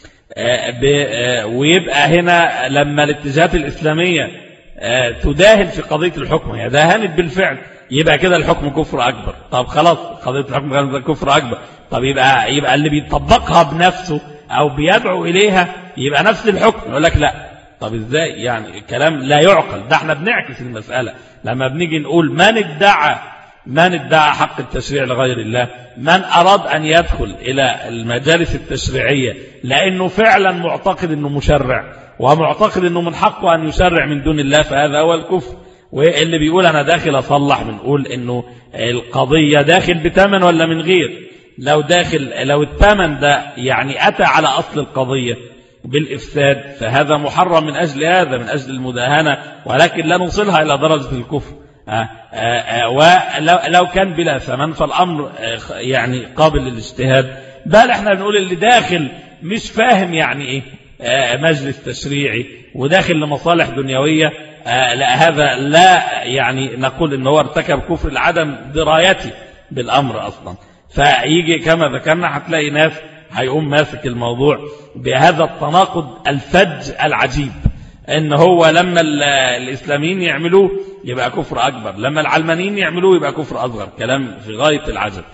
ويبقى هنا لما الاتجاهات الإسلامية تداهن في قضية الحكم هي داهنت بالفعل يبقى كده الحكم كفر أكبر طب خلاص قضية الحكم كفر أكبر طب يبقى, يبقى اللي بيطبقها بنفسه أو بيدعو إليها يبقى نفس الحكم يقول لك لا طب ازاي يعني الكلام لا يعقل ده احنا بنعكس المسألة لما بنيجي نقول من ادعى من ادعى حق التشريع لغير الله من أراد أن يدخل إلى المجالس التشريعية لأنه فعلا معتقد أنه مشرع ومعتقد أنه من حقه أن يشرع من دون الله فهذا هو الكفر واللي بيقول أنا داخل أصلح بنقول أنه القضية داخل بتمن ولا من غير لو داخل لو الثمن ده يعني أتى على أصل القضية بالإفساد فهذا محرم من أجل هذا من أجل المداهنة ولكن لا نوصلها إلى درجة الكفر آه، آه، آه، ولو كان بلا ثمن فالأمر يعني قابل للاجتهاد بل احنا بنقول اللي داخل مش فاهم يعني ايه مجلس تشريعي وداخل لمصالح دنيوية لا هذا لا يعني نقول ان هو ارتكب كفر لعدم درايته بالأمر أصلا فيجي كما ذكرنا هتلاقي ناس هيقوم ماسك الموضوع بهذا التناقض الفج العجيب ان هو لما الاسلاميين يعملوه يبقى كفر اكبر لما العلمانيين يعملوه يبقى كفر اصغر كلام في غاية العجب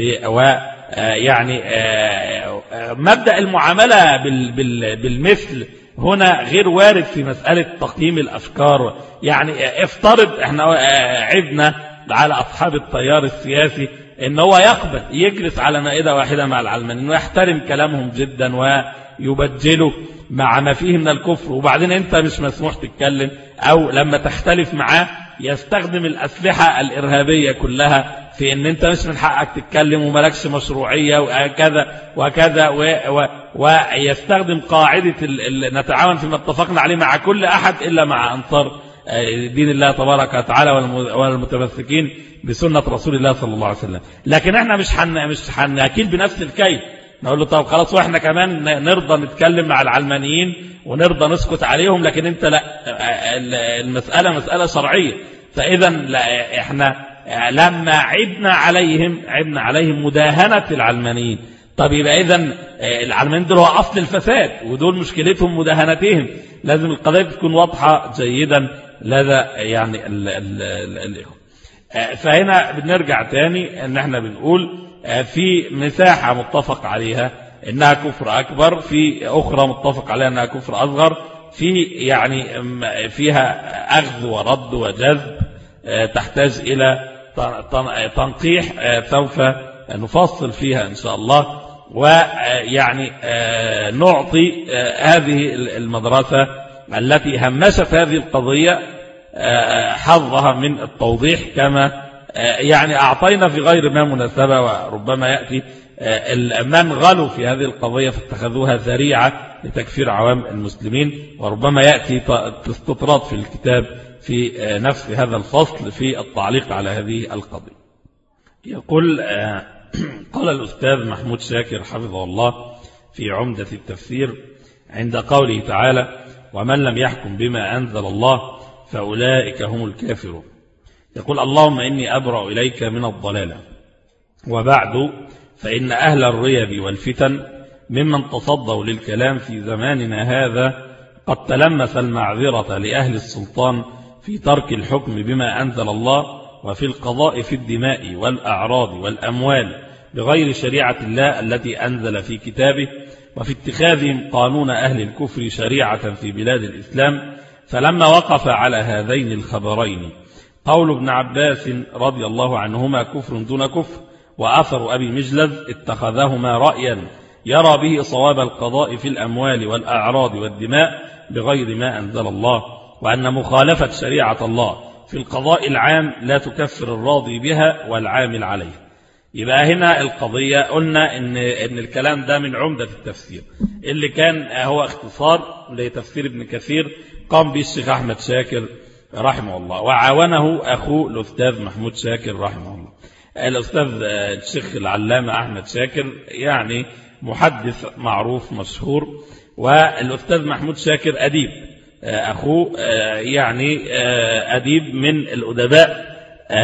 ويعني آه، آه، مبدأ المعاملة بالمثل هنا غير وارد في مسألة تقييم الأفكار يعني افترض احنا آه، عدنا على أصحاب التيار السياسي ان هو يقبل يجلس على مائدة واحدة مع العلمانيين ويحترم كلامهم جدا ويبجله مع ما فيه من الكفر وبعدين انت مش مسموح تتكلم او لما تختلف معاه يستخدم الأسلحة الإرهابية كلها في ان انت مش من حقك تتكلم وملكش مشروعية وكذا وكذا و و ويستخدم قاعدة نتعاون فيما اتفقنا عليه مع كل أحد إلا مع أنصار آه، دين الله تبارك وتعالى والمتمسكين بسنة رسول الله صلى الله عليه وسلم لكن احنا مش حن مش حناكيل بنفس الكيل نقول له طب خلاص واحنا كمان نرضى نتكلم مع العلمانيين ونرضى نسكت عليهم لكن انت لا المسألة مسألة شرعية فإذا لا احنا لما عدنا عليهم عدنا عليهم مداهنة العلمانيين طب يبقى إذا العلمانيين دول هو أصل الفساد ودول مشكلتهم مداهنتهم لازم القضية تكون واضحة جيدا لدى يعني الإخوة فهنا بنرجع تاني ان احنا بنقول آه، في مساحة متفق عليها انها كفر اكبر في اخرى متفق عليها انها كفر اصغر في يعني فيها اخذ ورد وجذب آه، تحتاج الى تنقيح آه، سوف نفصل فيها ان شاء الله ويعني نعطي هذه المدرسة التي همست هذه القضية حظها من التوضيح كما آه، يعني أعطينا في غير ما مناسبة وربما يأتي آه، من غلوا في هذه القضية فاتخذوها ذريعة لتكفير عوام المسلمين وربما يأتي استطراد في الكتاب في آه، نفس هذا الفصل في التعليق على هذه القضية يقول قال الأستاذ محمود شاكر حفظه الله في عمدة التفسير عند قوله تعالى ومن لم يحكم بما أنزل الله فأولئك هم الكافرون يقول اللهم إني أبرأ إليك من الضلالة وبعد فإن أهل الريب والفتن ممن تصدوا للكلام في زماننا هذا قد تلمس المعذرة لأهل السلطان في ترك الحكم بما أنزل الله وفي القضاء في الدماء والأعراض والأموال بغير شريعة الله التي أنزل في كتابه وفي اتخاذهم قانون أهل الكفر شريعة في بلاد الإسلام فلما وقف على هذين الخبرين قول ابن عباس رضي الله عنهما كفر دون كفر وأثر أبي مجلد اتخذهما رأيا يرى به صواب القضاء في الأموال والأعراض والدماء بغير ما أنزل الله وأن مخالفة شريعة الله في القضاء العام لا تكفر الراضي بها والعامل عليه يبقى هنا القضية قلنا إن, إن الكلام ده من عمدة التفسير اللي كان هو اختصار لتفسير ابن كثير قام به الشيخ أحمد شاكر رحمه الله وعاونه أخوه الأستاذ محمود شاكر رحمه الله الأستاذ الشيخ العلامة أحمد شاكر يعني محدث معروف مشهور والأستاذ محمود شاكر أديب أخوه يعني أديب من الأدباء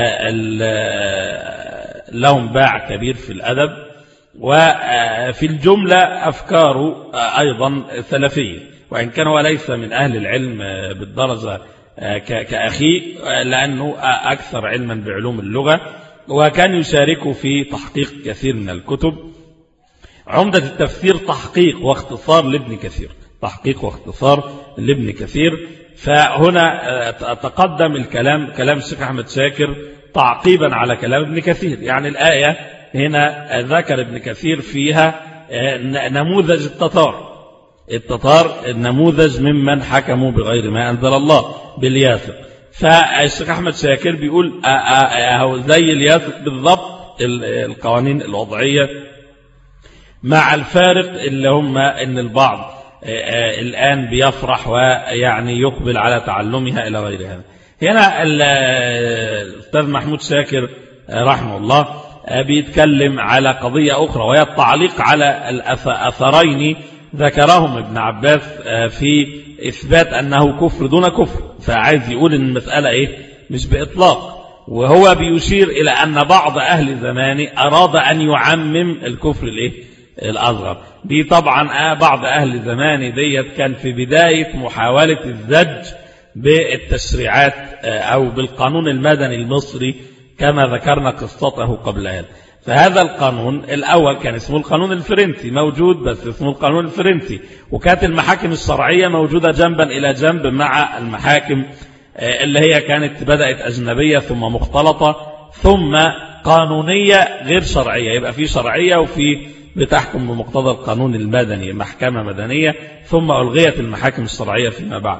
لهم باع كبير في الأدب وفي الجملة أفكاره أيضا سلفية وإن كان هو ليس من أهل العلم بالدرجة كأخيه لأنه أكثر علما بعلوم اللغة وكان يشارك في تحقيق كثير من الكتب عمدة التفسير تحقيق واختصار لابن كثير تحقيق واختصار لابن كثير فهنا تقدم الكلام كلام الشيخ أحمد شاكر تعقيبا على كلام ابن كثير يعني الآية هنا ذكر ابن كثير فيها نموذج التتار التتار النموذج ممن حكموا بغير ما أنزل الله بالياسر فالشيخ أحمد شاكر بيقول زي الياسر بالضبط القوانين الوضعية مع الفارق اللي هم ان البعض الآن بيفرح ويعني يقبل على تعلمها إلى غير هذا هنا الأستاذ محمود شاكر رحمه الله بيتكلم على قضية أخرى وهي التعليق على الأثرين ذكرهم ابن عباس في إثبات أنه كفر دون كفر فعايز يقول أن المسألة إيه مش بإطلاق وهو بيشير إلى أن بعض أهل زمانه أراد أن يعمم الكفر الإيه الأصغر دي طبعا بعض أهل زمانه ديت كان في بداية محاولة الزج بالتشريعات أو بالقانون المدني المصري كما ذكرنا قصته قبل هذا فهذا القانون الأول كان اسمه القانون الفرنسي موجود بس اسمه القانون الفرنسي وكانت المحاكم الشرعية موجودة جنبا إلى جنب مع المحاكم اللي هي كانت بدأت أجنبية ثم مختلطة ثم قانونية غير شرعية يبقى في شرعية وفي بتحكم بمقتضى القانون المدني محكمة مدنية ثم ألغيت المحاكم الشرعية فيما بعد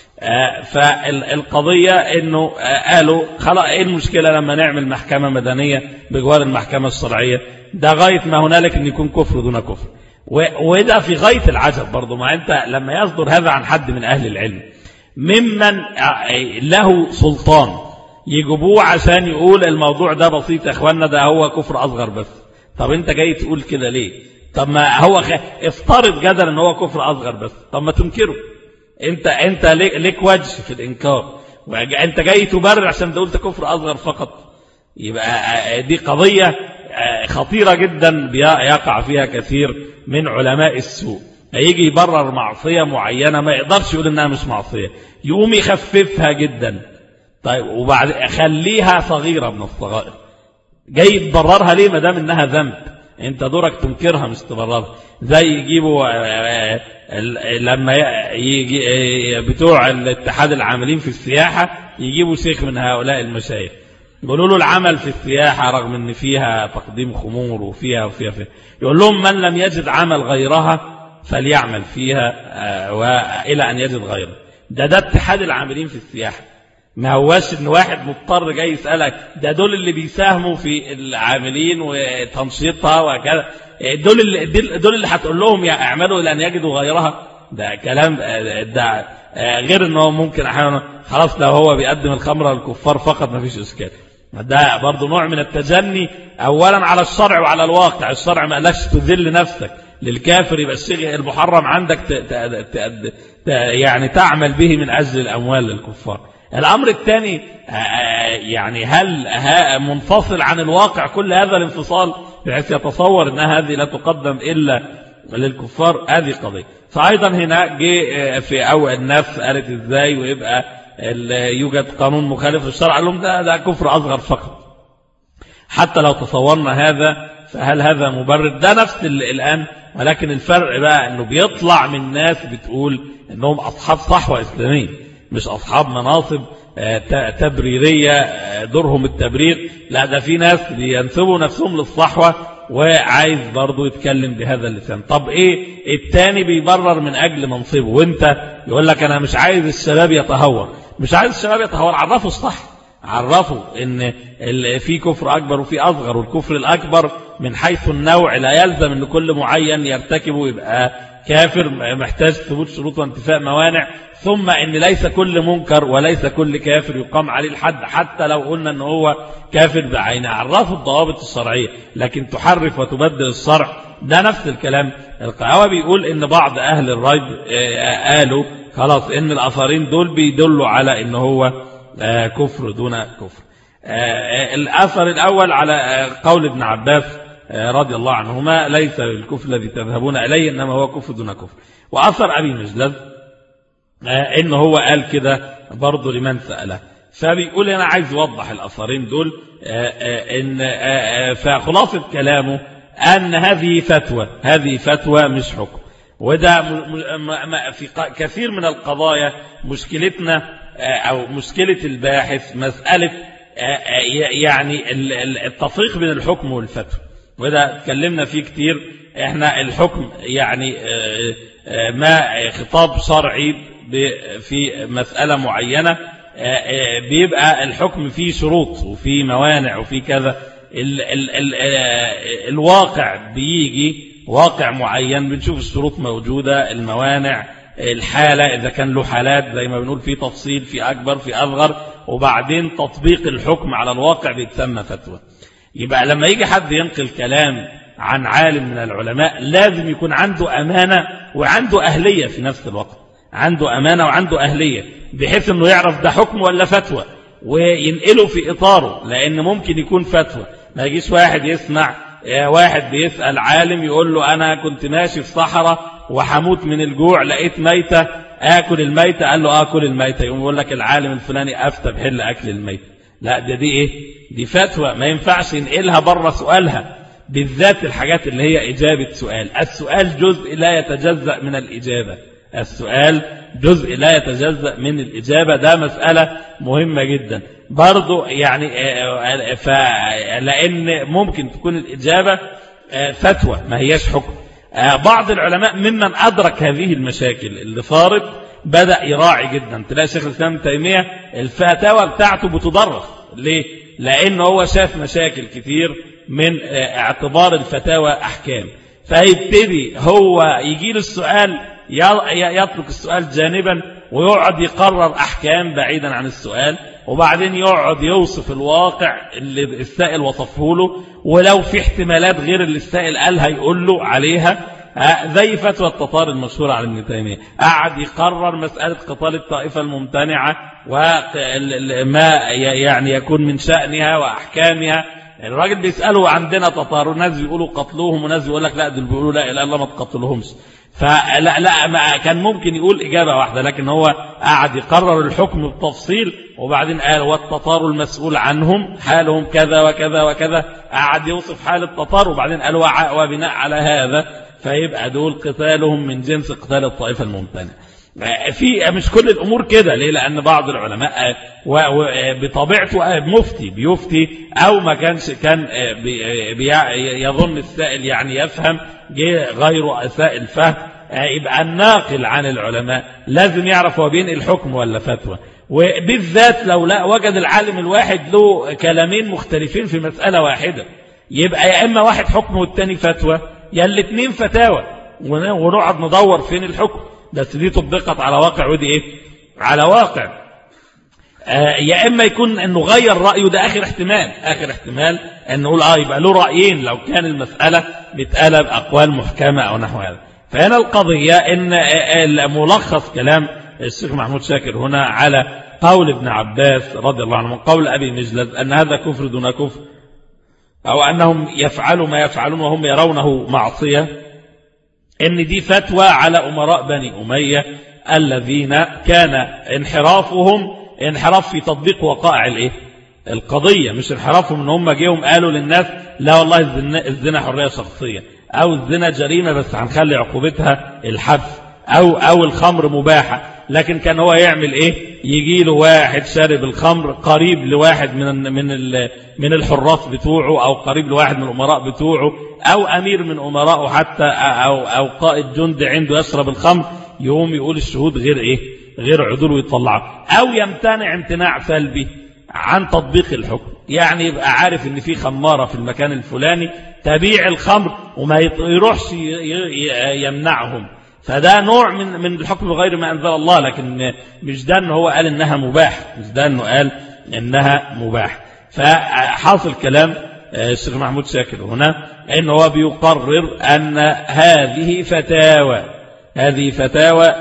فالقضية انه قالوا خلاص ايه المشكلة لما نعمل محكمة مدنية بجوار المحكمة الشرعية ده غاية ما هنالك ان يكون كفر دون كفر وده في غاية العجب برضو ما انت لما يصدر هذا عن حد من اهل العلم ممن له سلطان يجيبوه عشان يقول الموضوع ده بسيط يا اخوانا ده هو كفر اصغر بس طب انت جاي تقول كده ليه طب ما هو خ... افترض جدلا ان هو كفر اصغر بس طب ما تنكره انت انت ليك وجه في الانكار انت جاي تبرر عشان تقول كفر اصغر فقط يبقى دي قضية خطيرة جدا يقع فيها كثير من علماء السوء هيجي يبرر معصية معينة ما يقدرش يقول انها مش معصية يقوم يخففها جدا طيب وبعد خليها صغيرة من الصغائر جاي تبررها ليه ما دام انها ذنب انت دورك تنكرها مش تبررها زي يجيبوا لما يجي بتوع الاتحاد العاملين في السياحة يجيبوا شيخ من هؤلاء المشايخ يقولوا له العمل في السياحة رغم ان فيها تقديم خمور وفيها وفيها فيها يقول لهم من لم يجد عمل غيرها فليعمل فيها وإلى أن يجد غيره ده ده اتحاد العاملين في السياحة ما هواش ان واحد مضطر جاي يسألك ده دول اللي بيساهموا في العاملين وتنشيطها وكذا دول اللي دول اللي هتقول لهم اعملوا لان يجدوا غيرها ده كلام ده غير انه ممكن احيانا خلاص لو هو بيقدم الخمره للكفار فقط ما فيش اشكال ده برضه نوع من التجني اولا على الشرع وعلى الواقع الشرع ما قالكش تذل نفسك للكافر يبقى الشيء المحرم عندك ت ت ت ت يعني تعمل به من اجل الاموال للكفار الأمر الثاني يعني هل منفصل عن الواقع كل هذا الانفصال بحيث يتصور أن هذه لا تقدم إلا للكفار هذه قضية فأيضا هنا جه في أول الناس قالت إزاي ويبقى يوجد قانون مخالف للشرع قال لهم ده, ده كفر أصغر فقط حتى لو تصورنا هذا فهل هذا مبرر ده نفس الآن ولكن الفرق بقى أنه بيطلع من ناس بتقول أنهم أصحاب صحوة إسلامية مش أصحاب مناصب تبريرية دورهم التبرير لا ده في ناس بينسبوا نفسهم للصحوة وعايز برضو يتكلم بهذا اللسان طب ايه التاني بيبرر من اجل منصبه وانت يقول لك انا مش عايز الشباب يتهور مش عايز الشباب يتهور عرفوا الصح عرفوا ان في كفر اكبر وفي اصغر والكفر الاكبر من حيث النوع لا يلزم ان كل معين يرتكبه يبقى كافر محتاج ثبوت شروط وانتفاء موانع ثم ان ليس كل منكر وليس كل كافر يقام عليه الحد حتى لو قلنا ان هو كافر بعينه عرفوا الضوابط الشرعية لكن تحرف وتبدل الشرع ده نفس الكلام القهوة بيقول ان بعض اهل الريب قالوا خلاص ان الاثرين دول بيدلوا على ان هو كفر دون كفر الاثر الاول على قول ابن عباس رضي الله عنهما ليس الكفر الذي تذهبون إليه إنما هو كفر دون كفر وأثر أبي مجلد إن هو قال كده برضه لمن سأله فبيقول أنا عايز أوضح الأثرين دول إن فخلاصة كلامه أن هذه فتوى هذه فتوى مش حكم وده في كثير من القضايا مشكلتنا أو مشكلة الباحث مسألة يعني التفريق بين الحكم والفتوى وده اتكلمنا فيه كتير احنا الحكم يعني ما خطاب شرعي في مسألة معينة بيبقى الحكم فيه شروط وفيه موانع وفيه كذا ال ال ال الواقع بيجي واقع معين بنشوف الشروط موجودة الموانع الحالة إذا كان له حالات زي ما بنقول في تفصيل في أكبر في أصغر وبعدين تطبيق الحكم على الواقع بيتسمى فتوى يبقى لما يجي حد ينقل كلام عن عالم من العلماء لازم يكون عنده أمانة وعنده أهلية في نفس الوقت عنده أمانة وعنده أهلية بحيث أنه يعرف ده حكم ولا فتوى وينقله في إطاره لأن ممكن يكون فتوى ما يجيش واحد يسمع واحد بيسأل عالم يقول له أنا كنت ماشي في صحراء وحموت من الجوع لقيت ميتة آكل الميتة قال له آكل الميتة يقوم يقول لك العالم الفلاني أفتى بحل أكل الميتة لا ده دي إيه دي فتوى ما ينفعش ينقلها بره سؤالها بالذات الحاجات اللي هي إجابة سؤال السؤال جزء لا يتجزأ من الإجابة السؤال جزء لا يتجزأ من الإجابة ده مسألة مهمة جدا برضو يعني لأن ممكن تكون الإجابة فتوى ما هياش حكم بعض العلماء ممن أدرك هذه المشاكل اللي صارت بدأ يراعي جدا تلاقي شيخ الإسلام تيمية الفتاوى بتاعته بتدرس ليه؟ لأنه هو شاف مشاكل كتير من اعتبار الفتاوى أحكام فيبتدي هو يجي له السؤال يترك السؤال جانبا ويقعد يقرر أحكام بعيدا عن السؤال وبعدين يقعد يوصف الواقع اللي السائل وصفه له ولو في احتمالات غير اللي السائل قالها يقول له عليها زي فتوى التطار المشهورة على ابن تيمية قعد يقرر مسألة قتال الطائفة الممتنعة وما يعني يكون من شأنها وأحكامها الراجل بيسأله عندنا تطار وناس بيقولوا قتلوهم وناس بيقول لك لا دول بيقولوا لا إلا الله ما تقتلهمش فلا لا ما كان ممكن يقول إجابة واحدة لكن هو قعد يقرر الحكم بالتفصيل وبعدين قال والتطار المسؤول عنهم حالهم كذا وكذا وكذا قعد يوصف حال التطار وبعدين قال وبناء على هذا فيبقى دول قتالهم من جنس قتال الطائفة الممتنع في مش كل الأمور كده ليه لأن بعض العلماء بطبيعته مفتي بيفتي أو ما كانش كان يظن السائل يعني يفهم جه غير سائل فهم يبقى الناقل عن العلماء لازم يعرف هو بينقل حكم ولا فتوى وبالذات لو لا وجد العالم الواحد له كلامين مختلفين في مسألة واحدة يبقى يا إما واحد حكم والتاني فتوى يا الاثنين فتاوى ونقعد ندور فين الحكم بس دي طبقت على واقع ودي ايه على واقع آه يا اما يكون انه غير رايه ده اخر احتمال اخر احتمال ان نقول اه يبقى له رايين لو كان المساله متقاله باقوال محكمه او نحو هذا فهنا القضيه ان ملخص كلام الشيخ محمود شاكر هنا على قول ابن عباس رضي الله عنه قول ابي مجلد ان هذا كفر دون كفر او انهم يفعلوا ما يفعلون وهم يرونه معصيه ان دي فتوى على امراء بني اميه الذين كان انحرافهم انحراف في تطبيق وقائع الايه القضيه مش انحرافهم ان هم جيهم قالوا للناس لا والله الزنا, الزنا حريه شخصيه او الزنا جريمه بس هنخلي عقوبتها الحبس او او الخمر مباحه لكن كان هو يعمل ايه يجي له واحد شارب الخمر قريب لواحد من من من الحراس بتوعه او قريب لواحد من الامراء بتوعه او امير من امرائه حتى او او قائد جند عنده يشرب الخمر يقوم يقول الشهود غير ايه غير عدول ويطلعه او يمتنع امتناع سلبي عن تطبيق الحكم يعني يبقى عارف ان في خمارة في المكان الفلاني تبيع الخمر وما يروحش يمنعهم فده نوع من من الحكم بغير ما أنزل الله لكن مش ده أنه هو قال إنها مباح مش ده أنه قال إنها مباح فحاصل كلام الشيخ محمود شاكر هنا أنه هو بيقرر أن هذه فتاوى هذه فتاوى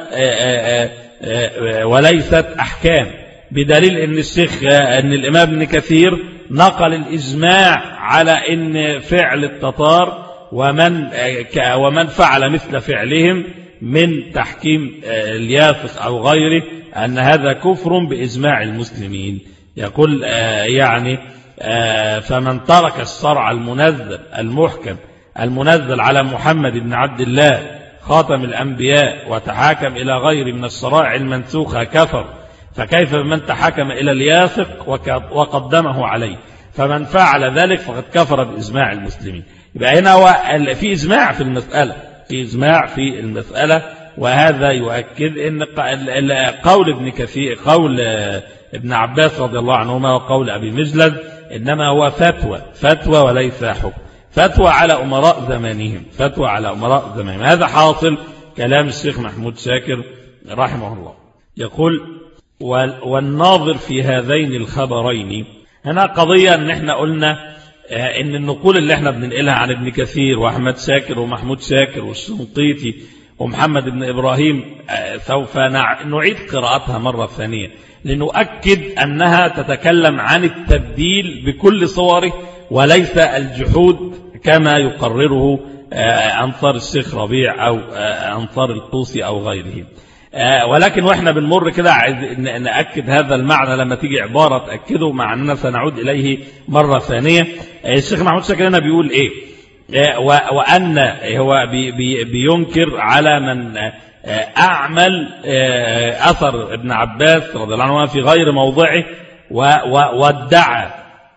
وليست أحكام بدليل أن الشيخ أن الإمام ابن كثير نقل الإجماع على أن فعل التتار ومن ومن فعل مثل فعلهم من تحكيم اليافق أو غيره أن هذا كفر بإجماع المسلمين يقول يعني فمن ترك الشرع المنزل المحكم المنزل على محمد بن عبد الله خاتم الأنبياء وتحاكم إلى غير من الشرائع المنسوخة كفر فكيف بمن تحاكم إلى الياسق وقدمه عليه فمن فعل ذلك فقد كفر بإجماع المسلمين يبقى هنا هو في إجماع في المسألة في إجماع في المسألة وهذا يؤكد ان قول ابن كثير قول ابن عباس رضي الله عنهما وقول أبي مجلد إنما هو فتوى فتوى وليس حكم فتوى على أمراء زمانهم فتوى على أمراء زمانهم هذا حاصل كلام الشيخ محمود شاكر رحمه الله يقول والناظر في هذين الخبرين هنا قضية ان احنا قلنا آه، ان النقول اللي احنا بننقلها عن ابن كثير واحمد شاكر ومحمود شاكر والشنقيطي ومحمد بن إبراهيم آه، سوف نعيد قراءتها مرة ثانية لنؤكد أنها تتكلم عن التبديل بكل صوره وليس الجحود كما يقرره آه، أنصار الشيخ ربيع أو أنصار القوسي أو غيرهم آه، ولكن واحنا بنمر كده نأكد هذا المعنى لما تيجي عبارة تأكده مع أننا سنعود إليه مرة ثانية آه، الشيخ محمود شاكر هنا بيقول إيه آه، وأن هو بي بي بينكر على من أعمل أثر ابن عباس رضي الله عنه في غير موضعه وادعى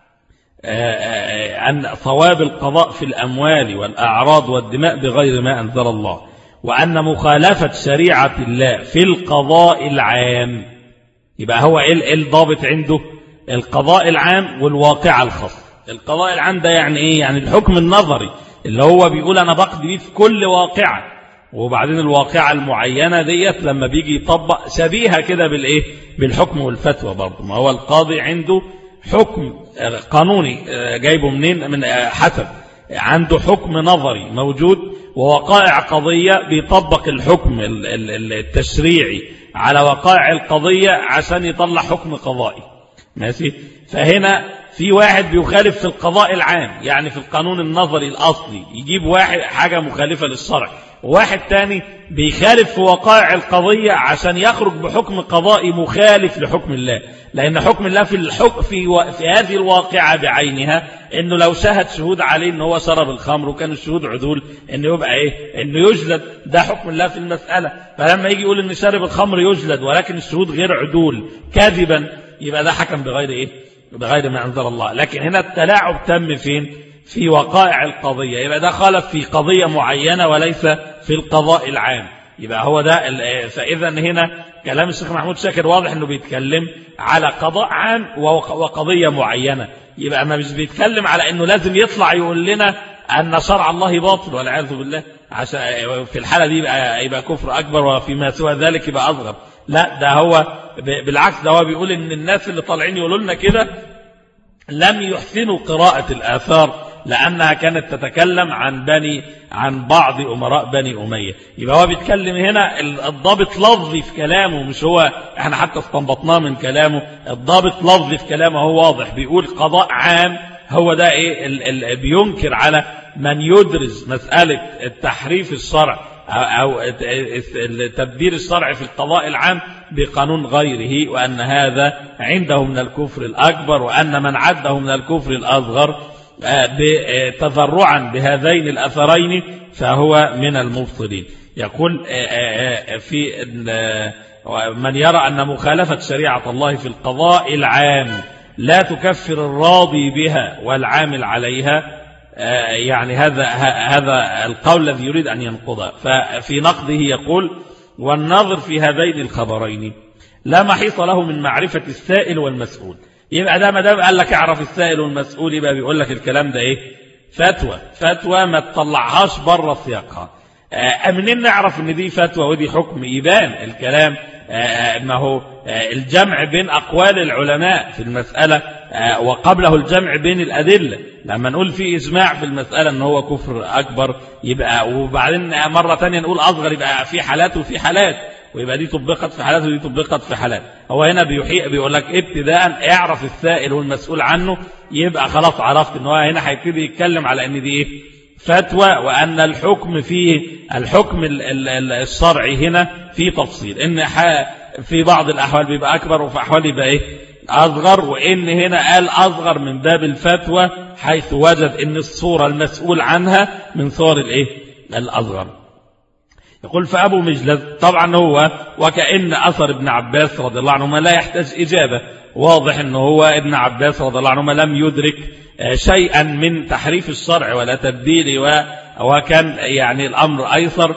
أن صواب القضاء في الأموال والأعراض والدماء بغير ما أنزل الله وأن مخالفة شريعة الله في القضاء العام يبقى هو إيه الضابط عنده القضاء العام والواقع الخاص القضاء العام ده يعني إيه يعني الحكم النظري اللي هو بيقول أنا بقضي بيه في كل واقعة وبعدين الواقعة المعينة ديت لما بيجي يطبق شبيهة كده بالإيه بالحكم والفتوى برضه ما هو القاضي عنده حكم قانوني جايبه منين من حسب عنده حكم نظري موجود ووقائع قضية بيطبق الحكم التشريعي على وقائع القضية عشان يطلع حكم قضائي ماشي فهنا في واحد بيخالف في القضاء العام يعني في القانون النظري الأصلي يجيب واحد حاجة مخالفة للشرع وواحد تاني بيخالف في وقائع القضية عشان يخرج بحكم قضائي مخالف لحكم الله لأن حكم الله في الحكم في, و... في هذه الواقعة بعينها إنه لو شهد شهود عليه إنه هو شرب الخمر وكان الشهود عدول إنه يبقى إيه إنه يجلد ده حكم الله في المسألة فلما يجي يقول إن شارب الخمر يجلد ولكن الشهود غير عدول كاذبا يبقى ده حكم بغير إيه بغير ما أنزل الله لكن هنا التلاعب تم فين في وقائع القضية يبقى ده خالف في قضية معينة وليس في القضاء العام يبقى هو ده فإذا هنا كلام الشيخ محمود شاكر واضح أنه بيتكلم على قضاء عام وقضية معينة يبقى ما مش بيتكلم على أنه لازم يطلع يقول لنا أن شرع الله باطل والعياذ بالله عشان في الحالة دي يبقى, يبقى كفر أكبر وفيما سوى ذلك يبقى أصغر لا ده هو بالعكس ده هو بيقول ان الناس اللي طالعين يقولوا لنا كده لم يحسنوا قراءة الآثار لأنها كانت تتكلم عن بني عن بعض أمراء بني أمية يبقى هو بيتكلم هنا الضابط لفظي في كلامه مش هو احنا حتى استنبطناه من كلامه الضابط لفظي في كلامه هو واضح بيقول قضاء عام هو ده ايه ال ال بينكر على من يدرس مسألة التحريف الشرع أو تبديل الشرع في القضاء العام بقانون غيره وأن هذا عنده من الكفر الأكبر وأن من عده من الكفر الأصغر تذرعا بهذين الأثرين فهو من المبطلين يقول في من يرى أن مخالفة شريعة الله في القضاء العام لا تكفر الراضي بها والعامل عليها يعني هذا هذا القول الذي يريد أن ينقضه ففي نقده يقول والنظر في هذين الخبرين لا محيط له من معرفة السائل والمسؤول يبقى ده ما دام قال لك اعرف السائل والمسؤول يبقى بيقول لك الكلام ده ايه فتوى فتوى ما تطلعهاش بره سياقها آه منين نعرف ان دي فتوى ودي حكم يبان الكلام آه ما هو آه الجمع بين أقوال العلماء في المسألة وقبله الجمع بين الأدلة لما نقول في إجماع في المسألة ان هو كفر أكبر يبقى وبعدين مرة تانية نقول أصغر يبقى في حالات وفي حالات ويبقى دي طبقت في حالات ودي طبقت في حالات هو هنا بيحيق بيقول لك ابتداء اعرف السائل والمسؤول عنه يبقى خلاص عرفت ان هو هنا هيبتدي يتكلم على ان دي ايه فتوى وان الحكم فيه الحكم الشرعي هنا في تفصيل ان في بعض الأحوال بيبقى أكبر وفي أحوال يبقى إيه أصغر وإن هنا قال أصغر من باب الفتوى حيث وجد إن الصورة المسؤول عنها من صور الإيه الأصغر يقول فأبو مجلس طبعا هو وكأن أثر ابن عباس رضي الله عنهما لا يحتاج إجابة واضح أنه هو ابن عباس رضي الله عنهما لم يدرك شيئا من تحريف الشرع ولا تبديله وكان يعني الأمر أيسر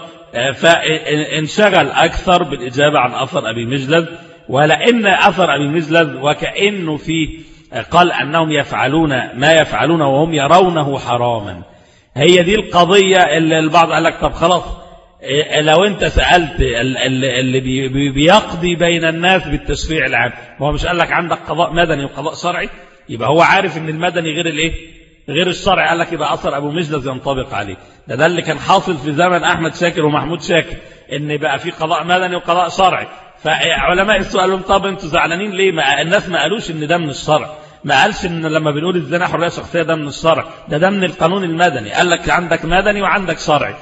فانشغل أكثر بالإجابة عن أثر أبي مجلد ولأن أثر أبي مجلد وكأنه فيه قال أنهم يفعلون ما يفعلون وهم يرونه حراما هي دي القضية اللي البعض قال لك طب خلاص لو انت سألت اللي بيقضي بين الناس بالتشريع العام هو مش قال لك عندك قضاء مدني وقضاء شرعي يبقى هو عارف ان المدني غير الايه غير الشرعي قال لك يبقى اثر ابو مجلس ينطبق عليه ده ده اللي كان حاصل في زمن احمد شاكر ومحمود شاكر ان بقى في قضاء مدني وقضاء شرعي فعلماء السوء قالوا لهم طب انتوا زعلانين ليه ما الناس ما قالوش ان ده من الشرع ما قالش ان لما بنقول الزنا حريه شخصيه ده من الشرع ده ده من القانون المدني قال لك عندك مدني وعندك شرعي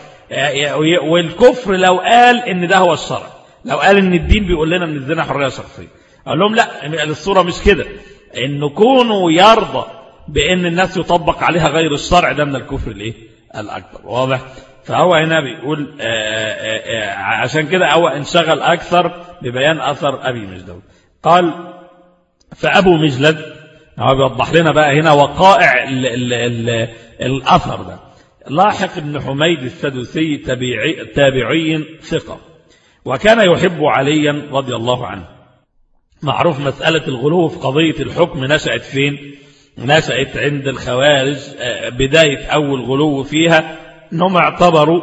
والكفر لو قال ان ده هو الشرع لو قال ان الدين بيقول لنا ان الزنا حريه شخصيه قال لهم لا الصوره مش كده ان كونوا يرضى بان الناس يطبق عليها غير الشرع ده من الكفر الايه الاكبر واضح فهو هنا بيقول آآ آآ عشان كده هو انشغل اكثر ببيان اثر ابي مجلد قال فابو مجلد هو بيوضح لنا بقى هنا وقائع ال ال ال الاثر ده لاحق بن حميد السدوسي تابعي, تابعي ثقة وكان يحب عليا رضي الله عنه معروف مسألة الغلو في قضية الحكم نشأت فين نشأت عند الخوارج بداية أول غلو فيها أنهم اعتبروا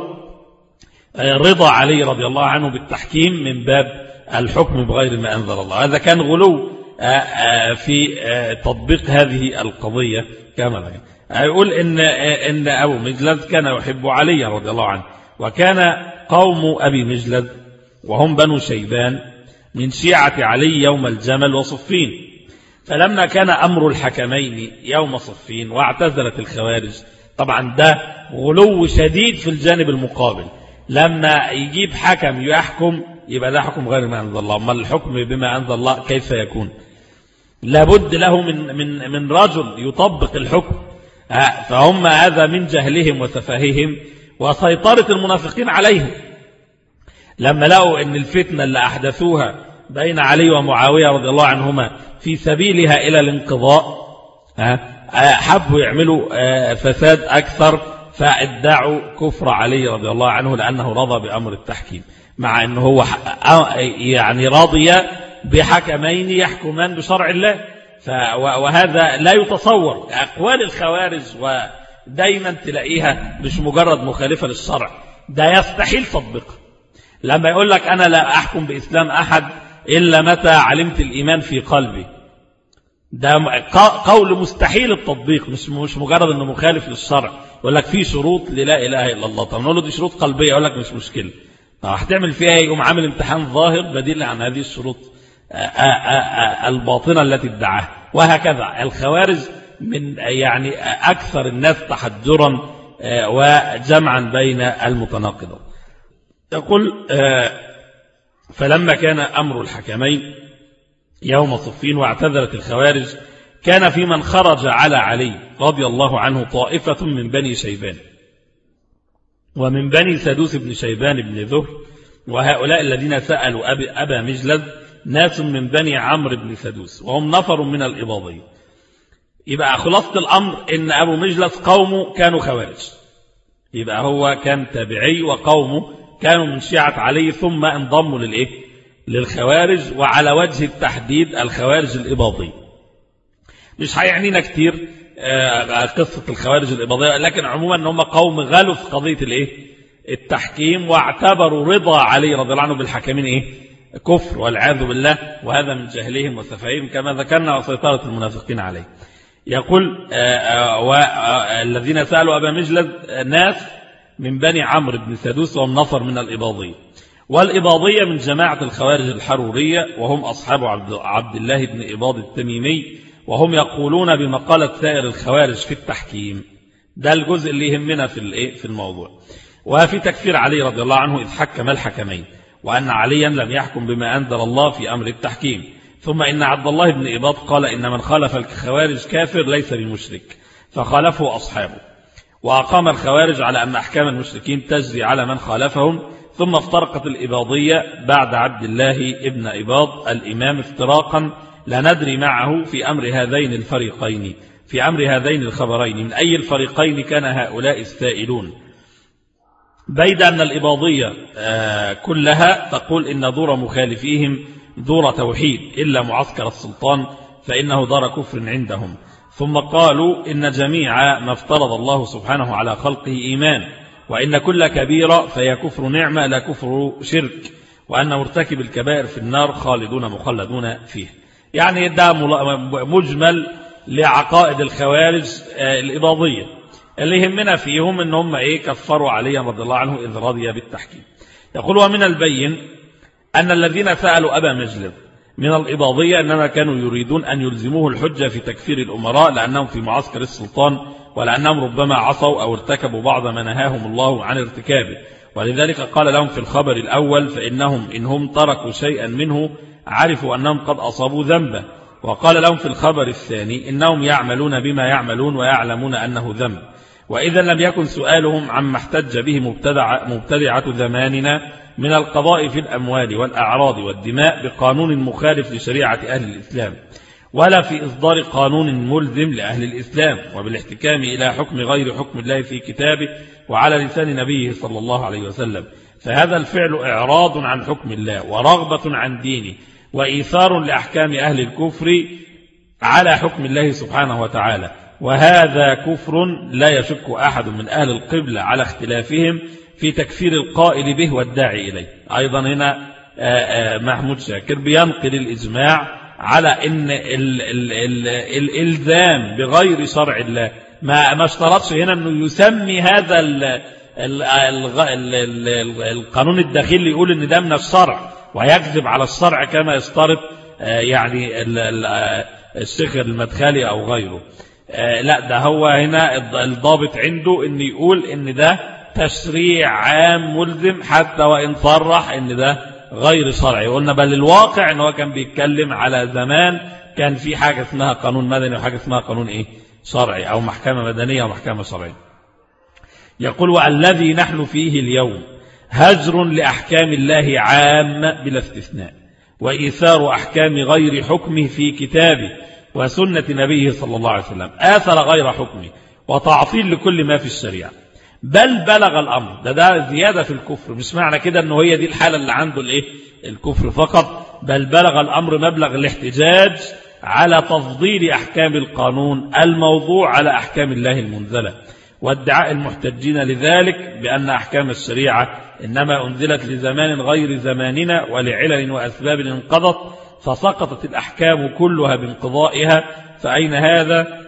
رضا علي رضي الله عنه بالتحكيم من باب الحكم بغير ما أنزل الله هذا كان غلو في تطبيق هذه القضية كما يقول إن, إن أبو مجلد كان يحب علي رضي الله عنه وكان قوم أبي مجلد وهم بنو شيبان من شيعة علي يوم الجمل وصفين فلما كان أمر الحكمين يوم صفين واعتزلت الخوارج طبعا ده غلو شديد في الجانب المقابل لما يجيب حكم يحكم يبقى ده حكم غير ما أنزل الله أما الحكم بما أنزل الله كيف يكون لابد له من, من, من رجل يطبق الحكم فهم هذا من جهلهم وتفاههم وسيطرة المنافقين عليهم لما لقوا ان الفتنة اللي أحدثوها بين علي ومعاوية رضي الله عنهما في سبيلها إلى الانقضاء حبوا يعملوا فساد أكثر فادعوا كفر علي رضي الله عنه لأنه رضى بأمر التحكيم مع أنه هو يعني راضي بحكمين يحكمان بشرع الله وهذا لا يتصور أقوال الخوارج ودايما تلاقيها مش مجرد مخالفة للشرع ده يستحيل تطبيقها لما يقول لك أنا لا أحكم بإسلام أحد إلا متى علمت الإيمان في قلبي ده قول مستحيل التطبيق مش مش مجرد انه مخالف للشرع يقول لك في شروط للا اله الا الله طب نقول له دي شروط قلبيه يقول لك مش مشكله طب هتعمل فيها ايه يقوم عامل امتحان ظاهر بديل عن هذه الشروط الباطنه التي ادعاها وهكذا الخوارج من يعني اكثر الناس تحجرا وجمعا بين المتناقضين يقول فلما كان امر الحكمين يوم صفين واعتذرت الخوارج كان في من خرج على علي رضي الله عنه طائفة من بني شيبان ومن بني سدوس بن شيبان بن ذهر وهؤلاء الذين سألوا أبي أبا مجلد ناس من بني عمرو بن سدوس وهم نفر من الإباضية يبقى خلاصة الأمر إن أبو مجلد قومه كانوا خوارج يبقى هو كان تابعي وقومه كانوا من شيعة علي ثم انضموا للإيه للخوارج وعلى وجه التحديد الخوارج الإباضية مش هيعنينا كتير قصة الخوارج الإباضية لكن عموما ان هم قوم غلوا في قضية الإيه التحكيم واعتبروا رضا علي رضي الله عنه بالحكمين إيه كفر والعياذ بالله وهذا من جهلهم وسفههم كما ذكرنا وسيطرة المنافقين عليه يقول والذين سألوا أبا مجلد ناس من بني عمرو بن سدوس وهم نفر من الإباضية والإباضية من جماعة الخوارج الحرورية وهم أصحاب عبد الله بن إباض التميمي وهم يقولون بمقالة سائر الخوارج في التحكيم ده الجزء اللي يهمنا في في الموضوع وفي تكفير علي رضي الله عنه إذ حكم الحكمين وأن عليا لم يحكم بما أنزل الله في أمر التحكيم ثم إن عبد الله بن إباط قال إن من خالف الخوارج كافر ليس بمشرك فخالفه أصحابه وأقام الخوارج على أن أحكام المشركين تجري على من خالفهم ثم افترقت الإباضية بعد عبد الله ابن إباض الإمام افتراقا لا ندري معه في أمر هذين الفريقين في أمر هذين الخبرين من أي الفريقين كان هؤلاء السائلون بيد أن الإباضية آه، كلها تقول إن دور مخالفيهم دور توحيد إلا معسكر السلطان فإنه دار كفر عندهم ثم قالوا إن جميع ما افترض الله سبحانه على خلقه إيمان وإن كل كبيرة فهي كفر نعمة لا كفر شرك وأن مرتكب الكبائر في النار خالدون مخلدون فيه يعني ده مجمل لعقائد الخوارج آه، الإباضية اللي يهمنا فيهم ان هم ايه كفروا عليا رضي الله عنه إذ رضي بالتحكيم يقول ومن البين أن الذين سألوا أبا مجلب من الإباضية أنما كانوا يريدون أن يلزموه الحجة في تكفير الأمراء لأنهم في معسكر السلطان ولأنهم ربما عصوا أو ارتكبوا بعض ما نهاهم الله عن ارتكابه ولذلك قال لهم في الخبر الأول فإنهم إن هم تركوا شيئا منه عرفوا أنهم قد أصابوا ذنبا وقال لهم في الخبر الثاني إنهم يعملون بما يعملون ويعلمون أنه ذنب وإذا لم يكن سؤالهم عما احتج به مبتدع مبتدعة زماننا من القضاء في الأموال والأعراض والدماء بقانون مخالف لشريعة أهل الإسلام ولا في إصدار قانون ملزم لأهل الإسلام وبالاحتكام إلى حكم غير حكم الله في كتابه وعلى لسان نبيه صلى الله عليه وسلم فهذا الفعل إعراض عن حكم الله ورغبة عن دينه وإيثار لأحكام أهل الكفر على حكم الله سبحانه وتعالى وهذا كفر لا يشك أحد من أهل القبلة على اختلافهم في تكفير القائل به والداعي إليه أيضا هنا آه، آه، محمود شاكر بينقل الإجماع على أن ال ال ال الإلزام بغير شرع الله ما ما اشترطش هنا أنه يسمي هذا ال ال ال ال القانون الداخلي يقول أن ده من الشرع ويكذب على الشرع كما يشترط آه، يعني الشيخ المدخلي أو غيره لا ده هو هنا الضابط عنده أن يقول أن ده تشريع عام ملزم حتى وإن صرح ان ده غير شرعي قلنا بل الواقع ان هو كان بيتكلم على زمان كان في حاجة اسمها قانون مدني وحاجة اسمها قانون ايه شرعي او محكمة مدنية ومحكمة شرعية يقول والذي نحن فيه اليوم هجر لأحكام الله عام بلا استثناء وإيثار أحكام غير حكمه في كتابه وسنة نبيه صلى الله عليه وسلم آثر غير حكمه وتعطيل لكل ما في الشريعة بل بلغ الأمر ده ده زيادة في الكفر مش معنى كده أنه هي دي الحالة اللي عنده الايه الكفر فقط بل بلغ الأمر مبلغ الاحتجاج على تفضيل أحكام القانون الموضوع على أحكام الله المنزلة وادعاء المحتجين لذلك بأن أحكام الشريعة إنما أنزلت لزمان غير زماننا ولعلل وأسباب انقضت فسقطت الأحكام كلها بانقضائها فأين هذا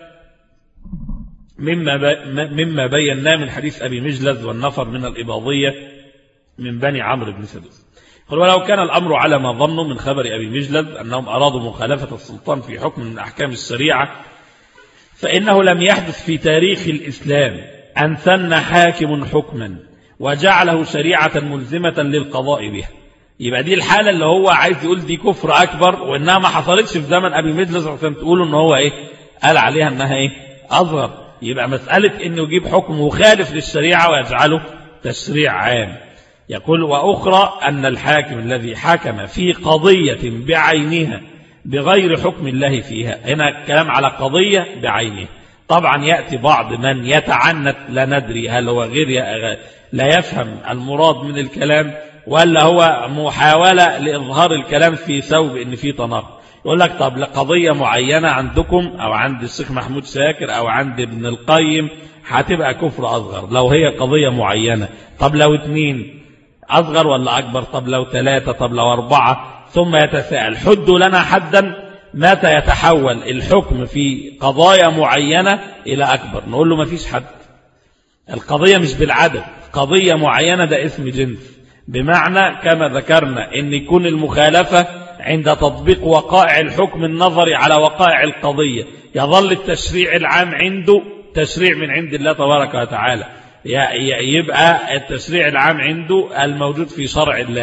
مما مما بيناه من حديث أبي مجلد والنفر من الإباضية من بني عمرو بن سدوس قال ولو كان الأمر على ما ظنوا من خبر أبي مجلد أنهم أرادوا مخالفة السلطان في حكم من أحكام الشريعة فإنه لم يحدث في تاريخ الإسلام أن ثن حاكم حكما وجعله شريعة ملزمة للقضاء بها يبقى دي الحالة اللي هو عايز يقول دي كفر أكبر وإنها ما حصلتش في زمن أبي مجلس عشان تقولوا إن هو إيه قال عليها إنها إيه أصغر يبقى مسألة أنه يجيب حكم مخالف للشريعة ويجعله تشريع عام يقول وأخرى أن الحاكم الذي حكم في قضية بعينها بغير حكم الله فيها هنا الكلام على قضية بعينها طبعا يأتي بعض من يتعنت لا ندري هل هو غير لا يفهم المراد من الكلام ولا هو محاولة لإظهار الكلام في ثوب إن في تناقض يقول لك طب لقضية معينة عندكم أو عند الشيخ محمود شاكر أو عند ابن القيم هتبقى كفر أصغر لو هي قضية معينة طب لو اثنين أصغر ولا أكبر طب لو ثلاثة طب لو أربعة ثم يتساءل حدوا لنا حدا متى يتحول الحكم في قضايا معينة إلى أكبر نقول له ما فيش حد القضية مش بالعدد قضية معينة ده اسم جنس بمعنى كما ذكرنا ان يكون المخالفة عند تطبيق وقائع الحكم النظري على وقائع القضية يظل التشريع العام عنده تشريع من عند الله تبارك وتعالى يبقى التشريع العام عنده الموجود في شرع الله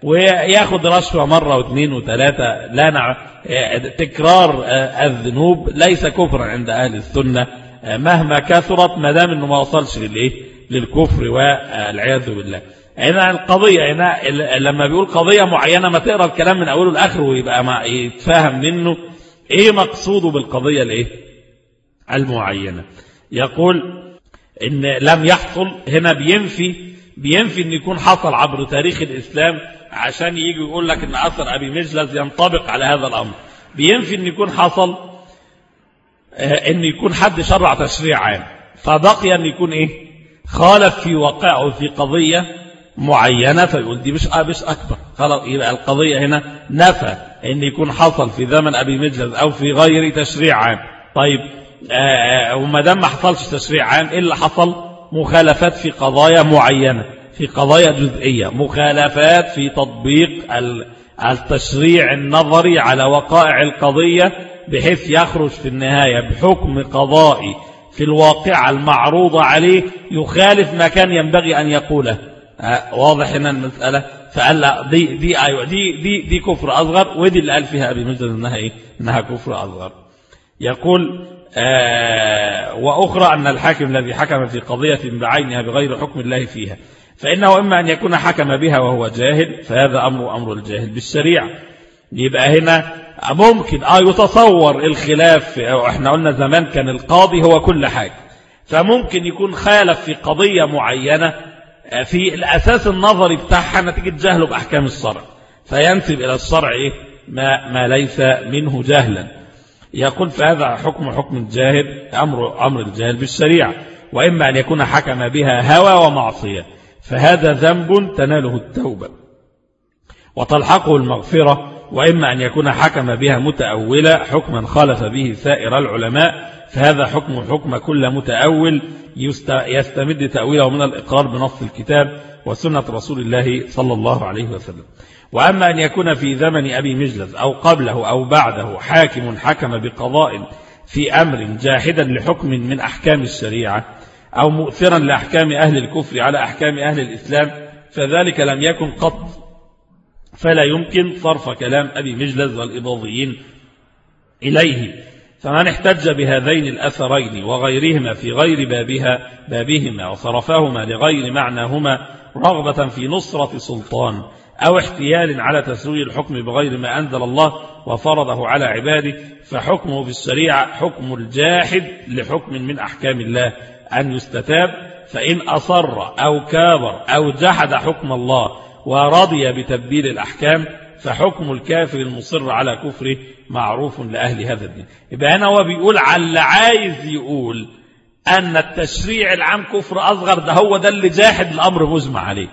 وياخد رشوة مرة واثنين وثلاثة لا نع... تكرار الذنوب ليس كفرا عند أهل السنة مهما كثرت ما دام انه ما وصلش للايه للكفر والعياذ بالله هنا القضية هنا لما بيقول قضية معينة ما تقرأ الكلام من أوله لآخره ويبقى ما يتفهم منه إيه مقصوده بالقضية الإيه المعينة يقول إن لم يحصل هنا بينفي بينفي إن يكون حصل عبر تاريخ الإسلام عشان يجي يقول لك إن أثر أبي مجلس ينطبق على هذا الأمر بينفي إن يكون حصل إن يكون حد شرع تشريع عام فبقي أن يكون إيه خالف في واقعه في قضية معينة فيقول دي مش مش أكبر خلاص يبقى القضية هنا نفى أن يكون حصل في زمن أبي مجلس أو في غير تشريع عام طيب وما دام ما حصلش تشريع عام إيه اللي حصل مخالفات في قضايا معينة في قضايا جزئية مخالفات في تطبيق التشريع النظري على وقائع القضية بحيث يخرج في النهاية بحكم قضائي في الواقعة المعروضة عليه يخالف ما كان ينبغي أن يقوله واضح هنا المسألة فقال لا دي دي أيوة دي دي دي كفر أصغر ودي اللي قال فيها أبي مجد إنها إيه إنها كفر أصغر يقول آه وأخرى أن الحاكم الذي حكم في قضية بعينها بغير حكم الله فيها فإنه إما أن يكون حكم بها وهو جاهل فهذا أمر أمر الجاهل بالشريعة يبقى هنا ممكن آه يتصور الخلاف احنا قلنا زمان كان القاضي هو كل حاجة فممكن يكون خالف في قضية معينة في الأساس النظري بتاعها نتيجة جهله بأحكام الشرع فينسب إلى الشرع إيه؟ ما, ما ليس منه جهلا يقول فهذا حكم حكم الجاهل أمر, أمر الجاهل بالشريعة وإما أن يكون حكم بها هوى ومعصية فهذا ذنب تناله التوبة وتلحقه المغفرة وإما أن يكون حكم بها متأولة حكما خالف به سائر العلماء فهذا حكم حكم كل متأول يستمد تأويله من الإقرار بنص الكتاب وسنة رسول الله صلى الله عليه وسلم وأما أن يكون في زمن أبي مجلس أو قبله أو بعده حاكم حكم بقضاء في أمر جاحدا لحكم من أحكام الشريعة أو مؤثرا لأحكام أهل الكفر على أحكام أهل الإسلام فذلك لم يكن قط فلا يمكن صرف كلام أبي مجلس والإباضيين إليه فمن احتج بهذين الأثرين وغيرهما في غير بابها بابهما وصرفهما لغير معناهما رغبة في نصرة سلطان أو احتيال على تسوي الحكم بغير ما أنزل الله وفرضه على عباده فحكمه في الشريعة حكم الجاحد لحكم من أحكام الله أن يستتاب فإن أصر أو كابر أو جحد حكم الله ورضي بتبديل الأحكام فحكم الكافر المصر على كفره معروف لأهل هذا الدين يبقى هنا هو بيقول على عايز يقول أن التشريع العام كفر أصغر ده هو ده اللي جاحد الأمر مجمع عليه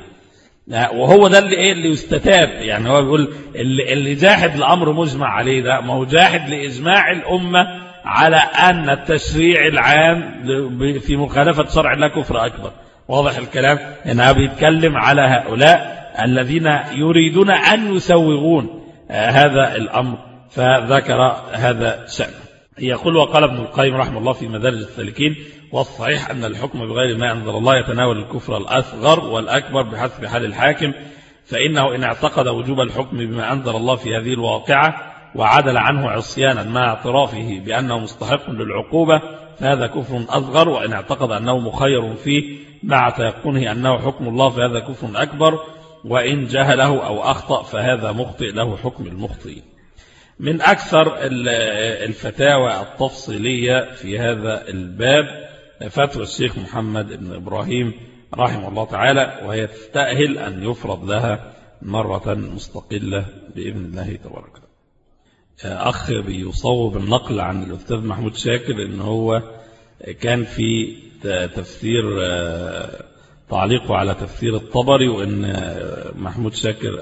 وهو ده اللي ايه اللي يستتاب يعني هو بيقول اللي, اللي جاحد الأمر مجمع عليه ده ما هو جاحد لإجماع الأمة على أن التشريع العام في مخالفة شرع الله كفر أكبر واضح الكلام هنا بيتكلم على هؤلاء الذين يريدون أن يسوغون هذا الأمر فذكر هذا شأن يقول وقال ابن القيم رحمه الله في مدارج السالكين والصحيح أن الحكم بغير ما أنزل الله يتناول الكفر الأصغر والأكبر بحسب حال الحاكم فإنه إن اعتقد وجوب الحكم بما أنزل الله في هذه الواقعة وعدل عنه عصيانا مع اعترافه بأنه مستحق للعقوبة فهذا كفر أصغر وإن اعتقد أنه مخير فيه مع تيقنه أنه حكم الله فهذا كفر أكبر وإن جهله أو أخطأ فهذا مخطئ له حكم المخطئ من أكثر الفتاوى التفصيلية في هذا الباب فتوى الشيخ محمد بن إبراهيم رحمه الله تعالى وهي تستأهل أن يفرض لها مرة مستقلة بإذن الله تبارك أخ بيصوب النقل عن الأستاذ محمود شاكر إن هو كان في تفسير تعليقه على تفسير الطبري وإن محمود شاكر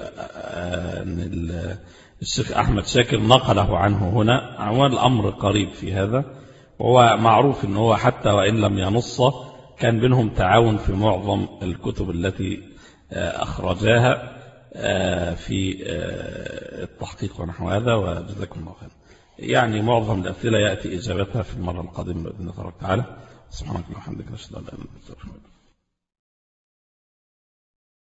أن الشيخ أحمد شاكر نقله عنه هنا هو الأمر قريب في هذا وهو معروف أنه هو حتى وإن لم ينص كان بينهم تعاون في معظم الكتب التي أخرجاها في التحقيق ونحو هذا وجزاكم الله خير يعني معظم الأسئلة يأتي إجابتها في المرة القادمة بإذن الله تعالى سبحانك اللهم وبحمدك نشهد أن لا إله إلا أنت